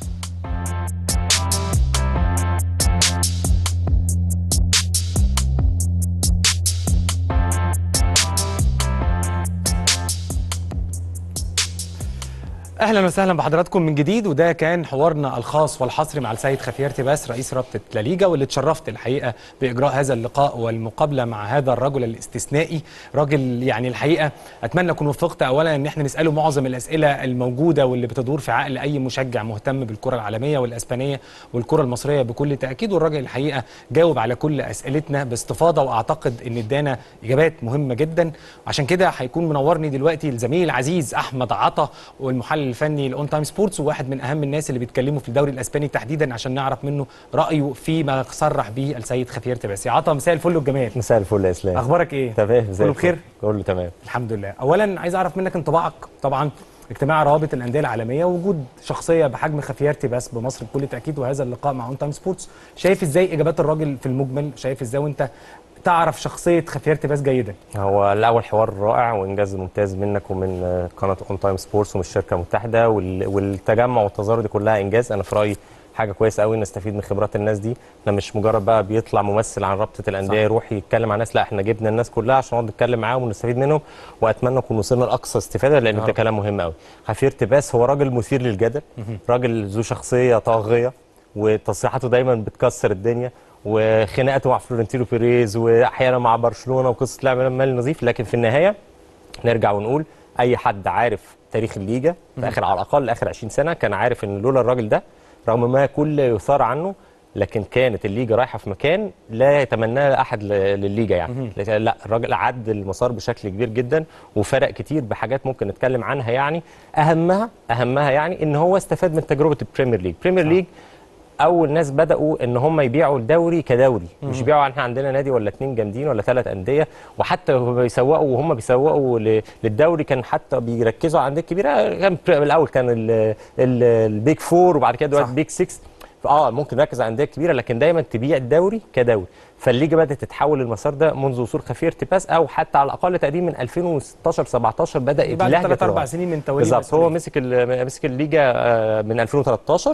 [SPEAKER 1] اهلا وسهلا بحضراتكم من جديد وده كان حوارنا الخاص والحصري مع السيد خفير تباس رئيس رابطه لا ليجا واللي اتشرفت الحقيقه باجراء هذا اللقاء والمقابله مع هذا الرجل الاستثنائي راجل يعني الحقيقه اتمنى اكون وفقت اولا ان احنا نساله معظم الاسئله الموجوده واللي بتدور في عقل اي مشجع مهتم بالكره العالميه والاسبانيه والكره المصريه بكل تاكيد والراجل الحقيقه جاوب على كل اسئلتنا باستفاضه واعتقد ان ادانا اجابات مهمه جدا عشان كده هيكون منورني دلوقتي الزميل العزيز احمد عطا والمحلل الفني لاون تايم سبورتس وواحد من اهم الناس اللي بيتكلموا في الدوري الاسباني تحديدا عشان نعرف منه رايه فيما صرح به السيد خفير تباسي عطا مساء الفل والجمال
[SPEAKER 4] مساء الفل يا اسلام
[SPEAKER 1] اخبارك ايه
[SPEAKER 4] تمام زي
[SPEAKER 1] كله
[SPEAKER 4] الفل.
[SPEAKER 1] بخير
[SPEAKER 4] كله تمام
[SPEAKER 1] الحمد لله اولا عايز اعرف منك انطباعك طبعا اجتماع روابط الانديه العالميه وجود شخصيه بحجم خفير تباس بمصر بكل تاكيد وهذا اللقاء مع اون تايم سبورتس شايف ازاي اجابات الراجل في المجمل شايف ازاي وانت تعرف شخصيه خفير تباس جيدا
[SPEAKER 4] هو الاول حوار رائع وانجاز ممتاز منك ومن آه، قناه اون تايم سبورتس ومن الشركه المتحده وال- والتجمع والتظاهر دي كلها انجاز انا في رايي حاجه كويسه قوي نستفيد من خبرات الناس دي احنا مش مجرد بقى بيطلع ممثل عن رابطه الانديه
[SPEAKER 1] صح.
[SPEAKER 4] يروح يتكلم عن ناس لا احنا جبنا الناس كلها عشان نقعد نتكلم معاهم ونستفيد منهم واتمنى نكون وصلنا لاقصى استفاده لان
[SPEAKER 1] يا
[SPEAKER 4] ده
[SPEAKER 1] رب.
[SPEAKER 4] كلام مهم قوي خفير تباس هو راجل مثير للجدل راجل ذو شخصيه طاغيه وتصريحاته دايما بتكسر الدنيا وخناقاته مع فلورنتينو بيريز واحيانا مع برشلونه وقصه لعب مال نظيف لكن في النهايه نرجع ونقول اي حد عارف تاريخ الليجا في اخر على الاقل اخر 20 سنه كان عارف ان لولا الراجل ده رغم ما كل يثار عنه لكن كانت الليجا رايحه في مكان لا يتمناه احد ل- للليجا يعني لكن لا الراجل عد المسار بشكل كبير جدا وفرق كتير بحاجات ممكن نتكلم عنها يعني اهمها اهمها يعني ان هو استفاد من تجربه البريمير ليج البريمير ليج اول ناس بداوا ان هم يبيعوا الدوري كدوري مش يبيعوا احنا عندنا نادي ولا اتنين جامدين ولا ثلاث انديه وحتى هم بيسوقوا وهم بيسوقوا ل- للدوري كان حتى بيركزوا على الانديه الكبيره كان ب- الاول كان ال- ال- البيج فور وبعد كده
[SPEAKER 1] صح.
[SPEAKER 4] دلوقتي البيج 6 اه ممكن نركز على الانديه الكبيره لكن دايما تبيع الدوري كدوري فالليجا بدات تتحول للمسار ده منذ وصول خفير تباس او حتى على الاقل تقريبا من 2016 17 بدا
[SPEAKER 1] بعد
[SPEAKER 4] اللهجة
[SPEAKER 1] ثلاث اربع
[SPEAKER 4] تتغير.
[SPEAKER 1] سنين من تولي
[SPEAKER 4] بالظبط هو
[SPEAKER 1] المسؤولية.
[SPEAKER 4] مسك ال- مسك الليجا آه، من 2013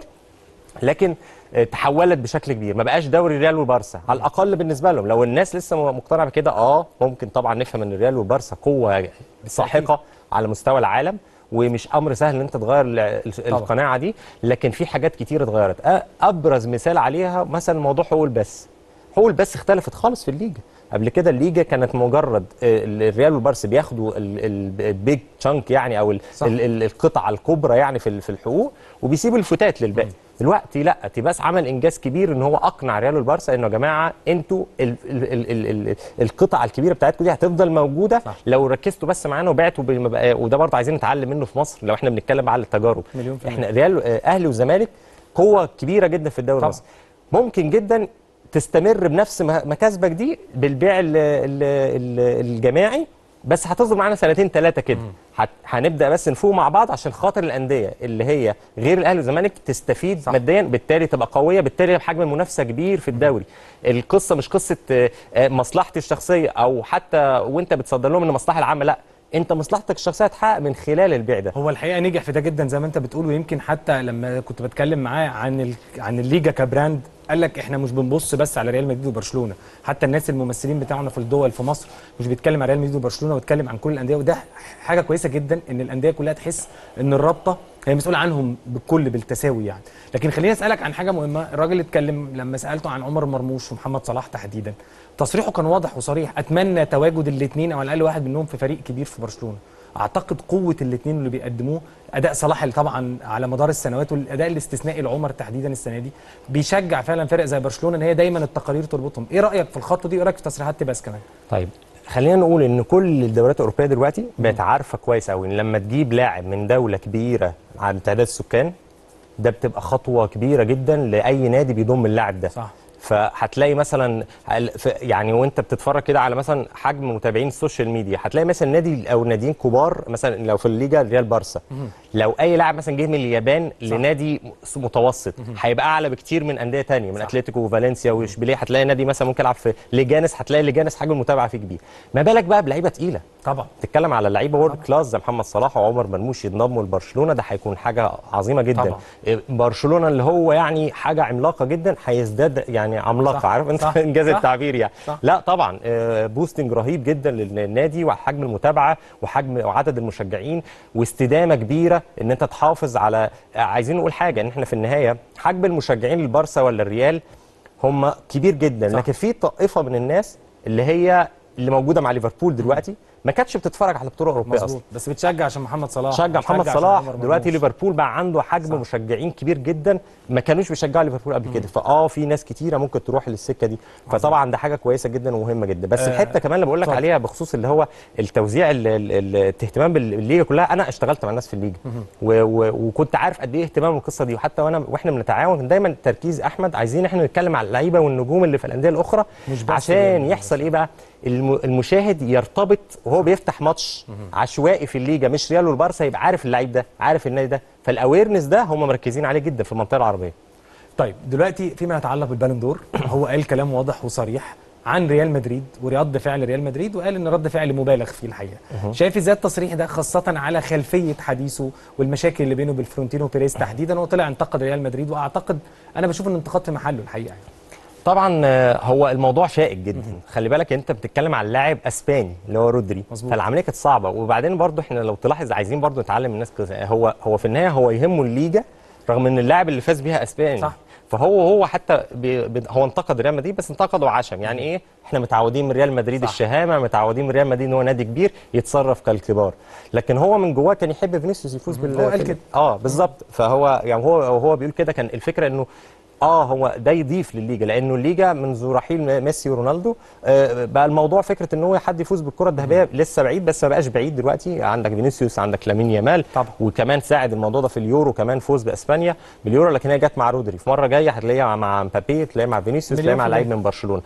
[SPEAKER 4] لكن آه، تحولت بشكل كبير ما بقاش دوري ريال وبارسا على الاقل بالنسبه لهم لو الناس لسه مقتنعه بكده اه ممكن طبعا نفهم ان الريال وبارسا قوه ساحقه على مستوى العالم ومش امر سهل ان انت تغير ال- ال- القناعه دي لكن في حاجات كتير اتغيرت أ- ابرز مثال عليها مثلا موضوع حقوق البث حقوق البث اختلفت خالص في الليجا قبل كده الليجا كانت مجرد آه، الريال والبارسا بياخدوا البيج تشانك يعني او ال-
[SPEAKER 1] صح.
[SPEAKER 4] ال- ال- القطعه الكبرى يعني في ال- في الحقوق وبيسيبوا الفتات للباقي دلوقتي لا تيباس عمل انجاز كبير ان هو اقنع ريال والبارسا انه يا جماعه انتوا ال ال ال ال ال القطعه الكبيره بتاعتكم دي هتفضل موجوده
[SPEAKER 1] صح.
[SPEAKER 4] لو ركزتوا بس معانا وبعتوا بما بقى- وده برضه عايزين نتعلم منه في مصر لو احنا بنتكلم على التجارب
[SPEAKER 1] مليون في المية.
[SPEAKER 4] احنا ريال آه، اهلي وزمالك قوه كبيره جدا في الدوري
[SPEAKER 1] طبعا.
[SPEAKER 4] المصري ممكن جدا تستمر بنفس مه- مكاسبك دي بالبيع ال- ال- ال- الجماعي بس هتفضل معانا سنتين ثلاثه كده هت- هنبدا بس نفوق مع بعض عشان خاطر الانديه اللي هي غير الاهلي والزمالك تستفيد صح. ماديا بالتالي تبقى قويه بالتالي حجم المنافسه كبير في الدوري القصه مش قصه آه، آه، مصلحتي الشخصيه او حتى وانت بتصدر لهم ان المصلحه العامه لا انت مصلحتك الشخصيه هتحقق من خلال البيع ده
[SPEAKER 1] هو الحقيقه نجح في ده جدا زي ما انت بتقول ويمكن حتى لما كنت بتكلم معاه عن ال... عن الليجا كبراند قال لك احنا مش بنبص بس على ريال مدريد وبرشلونه حتى الناس الممثلين بتاعنا في الدول في مصر مش بيتكلم على ريال مدريد وبرشلونه وبيتكلم عن كل الانديه وده حاجه كويسه جدا ان الانديه كلها تحس ان الرابطه هي مسؤوله عنهم بالكل بالتساوي يعني لكن خليني اسالك عن حاجه مهمه الراجل اتكلم لما سالته عن عمر مرموش ومحمد صلاح تحديدا تصريحه كان واضح وصريح اتمنى تواجد الاثنين او على الاقل واحد منهم في فريق كبير في برشلونه اعتقد قوه الاثنين اللي بيقدموه اداء صلاح اللي طبعا على مدار السنوات والاداء الاستثنائي لعمر تحديدا السنه دي بيشجع فعلا فرق زي برشلونه ان هي دايما التقارير تربطهم ايه رايك في الخطوه دي وايه رايك في تصريحات تباس كمان
[SPEAKER 4] طيب خلينا نقول ان كل الدوريات الاوروبيه دلوقتي بقت عارفه كويس قوي ان لما تجيب لاعب من دوله كبيره عن تعداد السكان ده بتبقى خطوه كبيره جدا لاي نادي بيضم اللاعب ده
[SPEAKER 1] صح.
[SPEAKER 4] فهتلاقي مثلا ال- ف- يعني وانت بتتفرج كده على مثلا حجم متابعين السوشيال ميديا هتلاقي مثلا نادي او ناديين كبار مثلا لو في الليجا ريال بارسا لو اي لاعب مثلا جه من اليابان لنادي متوسط هيبقى اعلى بكتير من انديه تانية من اتلتيكو وفالنسيا واشبيليه هتلاقي نادي مثلا ممكن يلعب في ليجانس هتلاقي ليجانس حجم المتابعه فيه كبير ما بالك بقى بلعيبه تقيله
[SPEAKER 1] طبعا
[SPEAKER 4] تتكلم على لعيبه وورد كلاس زي محمد صلاح وعمر مرموش ينضموا لبرشلونه ده هيكون حاجه عظيمه جدا
[SPEAKER 1] طبعا.
[SPEAKER 4] إيه، برشلونه اللي هو يعني حاجه عملاقه جدا هيزداد يعني عملاقه
[SPEAKER 1] صح،
[SPEAKER 4] عارف انت
[SPEAKER 1] صح،
[SPEAKER 4] انجاز
[SPEAKER 1] صح.
[SPEAKER 4] التعبير يعني
[SPEAKER 1] صح.
[SPEAKER 4] لا طبعا آه، بوستنج رهيب جدا للنادي وحجم المتابعه وحجم وعدد المشجعين واستدامه كبيره ان انت تحافظ على آه، عايزين نقول حاجه ان احنا في النهايه حجم المشجعين للبارسا ولا الريال هم كبير جدا
[SPEAKER 1] صح.
[SPEAKER 4] لكن في طائفه من الناس اللي هي اللي موجوده مع ليفربول دلوقتي ما كانتش بتتفرج على بطوله اوروبيه اصلا
[SPEAKER 1] مظبوط بس بتشجع عشان محمد صلاح
[SPEAKER 4] شجع محمد
[SPEAKER 1] بتشجع عشان
[SPEAKER 4] صلاح
[SPEAKER 1] عمر
[SPEAKER 4] دلوقتي
[SPEAKER 1] مرموش.
[SPEAKER 4] ليفربول بقى عنده حجم صح. مشجعين كبير جدا ما كانوش بيشجعوا ليفربول قبل كده فاه في ناس كتيره ممكن تروح للسكه دي فطبعا ده حاجه كويسه جدا ومهمه جدا بس
[SPEAKER 1] آه،
[SPEAKER 4] الحته كمان اللي بقول لك
[SPEAKER 1] اتفضل.
[SPEAKER 4] عليها بخصوص اللي هو التوزيع ال- ال- ال- الاهتمام بالليجا كلها انا اشتغلت مع الناس في الليجا و و وكنت عارف قد ايه اهتمام القصه دي وحتى وانا واحنا بنتعاون كان دايما تركيز احمد عايزين احنا نتكلم على اللعيبه والنجوم اللي في الانديه الاخرى
[SPEAKER 1] مش بس
[SPEAKER 4] عشان
[SPEAKER 1] يعني.
[SPEAKER 4] يحصل ايه بقى الم- المشاهد يرتبط وهو بيفتح ماتش عشوائي في الليجا مش ريال والبارسا يبقى عارف اللعيب ده عارف النادي ده فالاويرنس ده هم مركزين عليه جدا في المنطقه العربيه
[SPEAKER 1] طيب دلوقتي فيما يتعلق بالبالون دور هو قال كلام واضح وصريح عن ريال مدريد ورد فعل ريال مدريد وقال ان رد فعل مبالغ فيه الحقيقه شايف ازاي التصريح ده خاصه على خلفيه حديثه والمشاكل اللي بينه بالفرونتينو بيريز تحديدا وطلع انتقد ريال مدريد واعتقد انا بشوف ان انتقاد في محله الحقيقه يعني.
[SPEAKER 4] طبعا آه، هو الموضوع شائك جدا خلي بالك انت بتتكلم على لاعب اسباني اللي هو رودري
[SPEAKER 1] مظبوط.
[SPEAKER 4] فالعمليه كانت صعبه وبعدين برضو احنا لو تلاحظ عايزين برضو نتعلم من الناس كده هو هو في النهايه هو يهمه الليجا رغم ان اللاعب اللي فاز بيها اسباني
[SPEAKER 1] صح.
[SPEAKER 4] فهو هو حتى بي بي هو انتقد ريال مدريد بس انتقده عشم يعني ايه احنا متعودين من ريال مدريد
[SPEAKER 1] صح.
[SPEAKER 4] الشهامه متعودين من ريال مدريد ان هو نادي كبير يتصرف كالكبار لكن هو من جواه كان يحب فينيسيوس يفوز بال
[SPEAKER 1] هو قال
[SPEAKER 4] في-
[SPEAKER 1] كده.
[SPEAKER 4] اه بالظبط فهو يعني هو هو بيقول كده كان الفكره انه اه هو ده يضيف للليجا لانه الليجا منذ رحيل ميسي ورونالدو آه بقى الموضوع فكره ان هو حد يفوز بالكره الذهبيه لسه بعيد بس ما بقاش بعيد دلوقتي عندك فينيسيوس عندك لامين يامال
[SPEAKER 1] طبعا.
[SPEAKER 4] وكمان ساعد الموضوع ده في اليورو كمان فوز باسبانيا باليورو لكن هي جت مع رودري في مره جايه هتلاقيها مع مبابي تلاقيها مع فينيسيوس
[SPEAKER 1] مليون
[SPEAKER 4] تلاقيها مع
[SPEAKER 1] في
[SPEAKER 4] لعيب
[SPEAKER 1] المية.
[SPEAKER 4] من برشلونه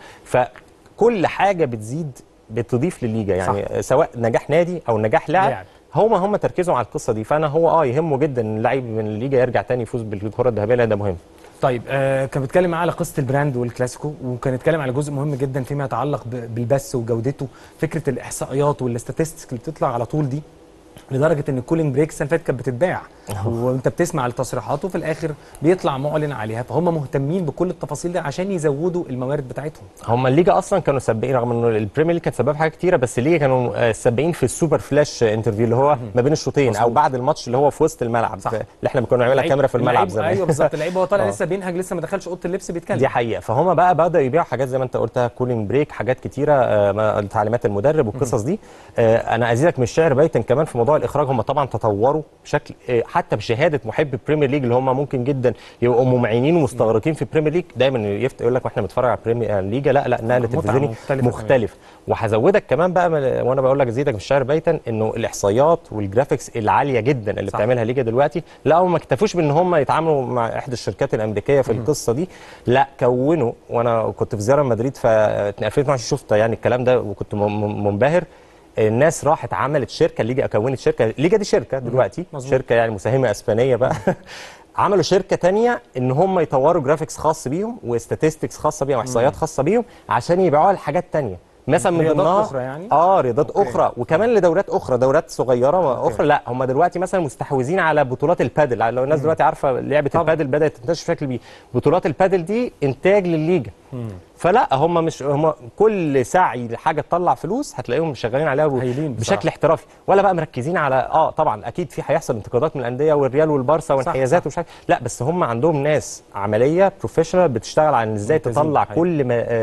[SPEAKER 4] فكل حاجه بتزيد بتضيف للليجا يعني صح. سواء نجاح نادي او نجاح لاعب
[SPEAKER 1] لاعب.
[SPEAKER 4] هما هم تركيزهم على القصه دي فانا هو اه يهمه جدا ان لعيب من الليجا يرجع تاني يفوز بالكره الذهبيه لأن ده مهم
[SPEAKER 1] طيب آه كان بيتكلم معاه على قصه البراند والكلاسيكو وكان اتكلم على جزء مهم جدا فيما يتعلق ب- بالبث وجودته فكره الاحصائيات والاستاتستكس اللي بتطلع على طول دي لدرجه ان الكولينج بريك السنه اللي فاتت كانت بتتباع وانت بتسمع التصريحات وفي الاخر بيطلع معلن عليها فهم مهتمين بكل التفاصيل دي عشان يزودوا الموارد بتاعتهم
[SPEAKER 4] هم الليجا اصلا كانوا سابقين رغم انه البريمير ليج كانت سبب حاجات كتيره بس الليجا كانوا آه، سابقين في السوبر فلاش انترفيو اللي هو ما بين الشوطين او بعد الماتش اللي هو في وسط الملعب
[SPEAKER 1] صح.
[SPEAKER 4] اللي احنا كنا بنعملها كاميرا في الملعب
[SPEAKER 1] اللعيب-
[SPEAKER 4] زمان
[SPEAKER 1] ايوه بالظبط اللعيب هو طالع
[SPEAKER 4] آه.
[SPEAKER 1] لسه بينهج لسه ما دخلش اوضه اللبس بيتكلم
[SPEAKER 4] دي حقيقه فهم بقى بداوا يبيعوا حاجات زي ما انت قلتها كولينج بريك حاجات كتيره آه، ما- تعليمات المدرب والقصص دي آه، انا ازيدك من الشعر بيتا كمان في موضوع الاخراج هم طبعا تطوروا بشكل آه، حتى بشهاده محب البريمير ليج اللي هم ممكن جدا يبقوا ممعنين ومستغرقين في البريمير ليج دايما يفت يقول لك واحنا بنتفرج على البريمير ليج لا لا النقل
[SPEAKER 1] متعة
[SPEAKER 4] التلفزيوني
[SPEAKER 1] مختلفة
[SPEAKER 4] مختلف وهزودك كمان بقى من- وانا بقول لك ازيدك من الشعر بيتا انه الاحصائيات والجرافيكس العاليه جدا اللي
[SPEAKER 1] صح.
[SPEAKER 4] بتعملها ليجا دلوقتي لا هم ما اكتفوش بان هم يتعاملوا مع احدى الشركات الامريكيه في القصه دي لا كونوا وانا كنت في زياره مدريد في 2022 شفت يعني الكلام ده وكنت م- م- منبهر الناس راحت عملت شركه الليجا كونت شركه الليجا دي شركه دلوقتي
[SPEAKER 1] مظبوط.
[SPEAKER 4] شركه يعني مساهمه اسبانيه بقى عملوا شركه تانية ان هم يطوروا جرافيكس خاص بيهم واستاتستكس خاصه بيهم واحصائيات خاصه بيهم عشان يبيعوها لحاجات تانية مثلا من
[SPEAKER 1] رياضات
[SPEAKER 4] ضمنها
[SPEAKER 1] أخرى يعني؟
[SPEAKER 4] اه رياضات
[SPEAKER 1] أوكي.
[SPEAKER 4] اخرى وكمان لدورات اخرى دورات صغيره اخرى لا هم دلوقتي مثلا مستحوذين على بطولات البادل لو الناس دلوقتي عارفه لعبه
[SPEAKER 1] طبعاً.
[SPEAKER 4] البادل بدات تنتشر بشكل كبير بطولات البادل دي انتاج للليجا فلا هم مش هم كل سعي لحاجه تطلع فلوس هتلاقيهم شغالين عليها ب-
[SPEAKER 1] هايلين بصراحة.
[SPEAKER 4] بشكل احترافي ولا بقى مركزين على اه طبعا اكيد في هيحصل انتقادات من الانديه والريال والبارسا وانحيازات
[SPEAKER 1] صح.
[SPEAKER 4] ومش عارف لا بس هم عندهم ناس عمليه بروفيشنال بتشتغل على ان ازاي
[SPEAKER 1] ممتازين
[SPEAKER 4] تطلع
[SPEAKER 1] الحقيقة.
[SPEAKER 4] كل ما آه،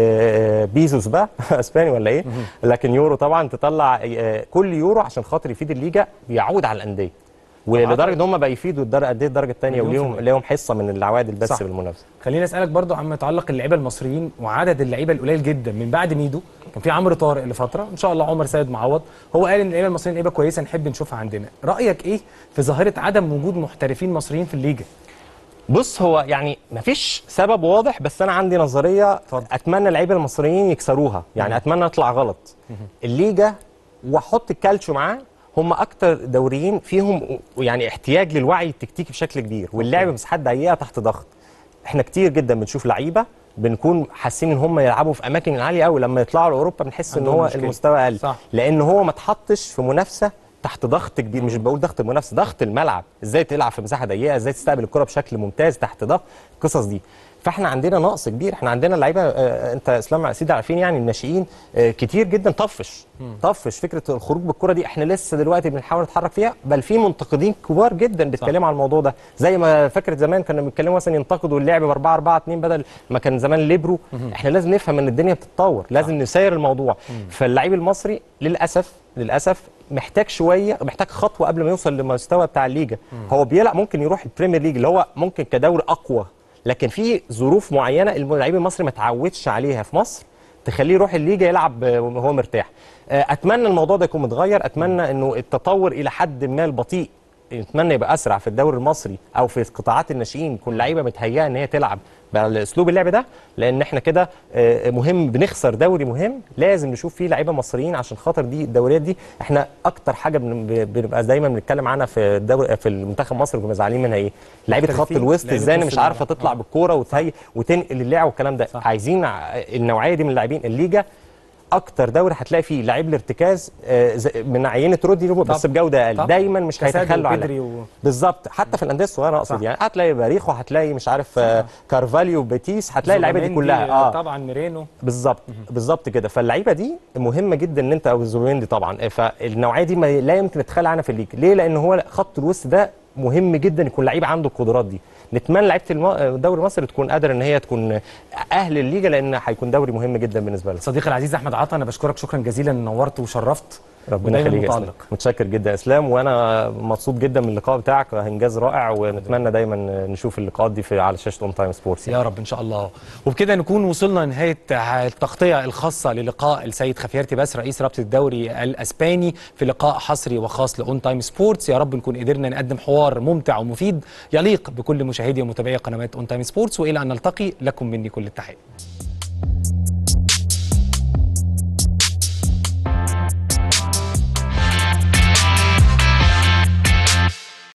[SPEAKER 4] آه، بيزوس بقى اسباني ولا ايه لكن يورو طبعا تطلع آه، كل يورو عشان خاطر يفيد الليجا بيعود على الانديه ولدرجه ان هم بقى يفيدوا الدرجه قد ايه الدرجه الثانيه
[SPEAKER 1] مليون في
[SPEAKER 4] وليهم
[SPEAKER 1] المية.
[SPEAKER 4] ليهم حصه من العوائد البث
[SPEAKER 1] صح.
[SPEAKER 4] بالمنافسه
[SPEAKER 1] خليني اسالك برضو عما يتعلق اللعيبه المصريين وعدد اللعيبه القليل جدا من بعد ميدو كان في عمرو طارق لفتره ان شاء الله عمر سيد معوض هو قال ان اللعيبه المصريين لعيبه كويسه نحب نشوفها عندنا رايك ايه في ظاهره عدم وجود محترفين مصريين في الليجا
[SPEAKER 4] بص هو يعني مفيش سبب واضح بس انا عندي نظريه
[SPEAKER 1] اتفضل.
[SPEAKER 4] اتمنى اللعيبه المصريين يكسروها يعني اتمنى اطلع غلط الليجا واحط الكالتشو معاه هم اكتر دوريين فيهم يعني احتياج للوعي التكتيكي بشكل كبير واللعب مساحات ضيقه تحت ضغط احنا كتير جدا بنشوف لعيبه بنكون حاسين ان هم يلعبوا في اماكن عاليه قوي لما يطلعوا لاوروبا بنحس ان
[SPEAKER 1] عندهم
[SPEAKER 4] هو
[SPEAKER 1] مشكلة.
[SPEAKER 4] المستوى اقل
[SPEAKER 1] صح.
[SPEAKER 4] لان هو ما اتحطش في منافسه تحت ضغط كبير مش بقول ضغط المنافسه ضغط الملعب ازاي تلعب في مساحه ضيقه ازاي تستقبل الكره بشكل ممتاز تحت ضغط القصص دي فاحنا عندنا نقص كبير احنا عندنا لعيبه آه، انت اسلام سيدي عارفين يعني الناشئين آه، كتير جدا طفش طفش فكره الخروج بالكره دي احنا لسه دلوقتي بنحاول نتحرك فيها بل في منتقدين كبار جدا بيتكلموا على الموضوع ده زي ما فاكره زمان كنا بنتكلموا مثلا ينتقدوا اللعب ب 4 4 2 بدل ما كان زمان ليبرو احنا لازم نفهم ان الدنيا بتتطور لازم نسير الموضوع فاللعيب المصري للاسف للاسف محتاج شويه محتاج خطوه قبل ما يوصل للمستوى بتاع الليجا هو بيلعب ممكن يروح البريمير ليج اللي هو ممكن كدوري اقوى لكن في ظروف معينه اللعيب المصري ما تعودش عليها في مصر تخليه يروح الليجا يلعب وهو مرتاح آه، اتمنى الموضوع ده يكون متغير اتمنى انه التطور الى حد ما البطيء اتمنى يبقى اسرع في الدوري المصري او في قطاعات الناشئين يكون لعيبه متهيئه ان هي تلعب باسلوب اللعب ده لان احنا كده آه، مهم بنخسر دوري مهم لازم نشوف فيه لعيبه مصريين عشان خاطر دي الدوريات دي احنا اكتر حاجه بن- ب- بنبقى دايما بنتكلم عنها في الدوري في المنتخب مصر وكنا زعلانين منها ايه لعيبه خط
[SPEAKER 1] محترفين،
[SPEAKER 4] الوسط
[SPEAKER 1] لعيبة
[SPEAKER 4] ازاي انا
[SPEAKER 1] نص
[SPEAKER 4] مش عارفه
[SPEAKER 1] الملعب.
[SPEAKER 4] تطلع
[SPEAKER 1] آه.
[SPEAKER 4] بالكوره وتهيئ وتنقل اللعب والكلام ده
[SPEAKER 1] صح.
[SPEAKER 4] عايزين ع- النوعيه دي من اللاعبين الليجا اكتر دوري هتلاقي فيه لعيب الارتكاز آه، زي- من عينه رودي بس
[SPEAKER 1] طب.
[SPEAKER 4] بجوده اقل
[SPEAKER 1] طب.
[SPEAKER 4] دايما مش
[SPEAKER 1] كاسادو
[SPEAKER 4] هيتخلوا
[SPEAKER 1] وبدري
[SPEAKER 4] عليه
[SPEAKER 1] و-
[SPEAKER 4] بالظبط حتى في الانديه الصغيره اقصد
[SPEAKER 1] صح.
[SPEAKER 4] يعني هتلاقي باريخو هتلاقي مش عارف آه، كارفاليو بيتيس هتلاقي اللعيبه دي
[SPEAKER 1] زوباميندي،
[SPEAKER 4] كلها اه
[SPEAKER 1] طبعا ميرينو
[SPEAKER 4] بالظبط بالظبط كده فاللعيبه دي مهمه جدا ان انت او الزوبيمندي طبعا فالنوعيه دي ما لا يمكن نتخلى عنها في الليج ليه لان هو خط الوسط ده مهم جدا يكون لعيب عنده القدرات دي نتمنى لعيبه الم- الدوري المصري تكون قادره ان هي تكون اهل الليجا لان هيكون دوري مهم جدا بالنسبه لها
[SPEAKER 1] صديقي العزيز احمد عطا انا بشكرك شكرا جزيلا نورت وشرفت
[SPEAKER 4] ربنا
[SPEAKER 1] ودايماً
[SPEAKER 4] يخليك يا اسلام
[SPEAKER 1] متألق.
[SPEAKER 4] متشكر جدا يا اسلام وانا مبسوط جدا من اللقاء بتاعك انجاز رائع ونتمنى دايما نشوف اللقاءات دي في على شاشه اون تايم سبورتس
[SPEAKER 1] يا رب ان شاء الله وبكده نكون وصلنا لنهايه التغطيه الخاصه للقاء السيد خفيرتي بس رئيس رابطه الدوري الاسباني في لقاء حصري وخاص لاون تايم سبورتس يا رب نكون قدرنا نقدم حوار ممتع ومفيد يليق بكل مشاهدي ومتابعي قنوات اون تايم سبورتس والى ان نلتقي لكم مني كل التحيه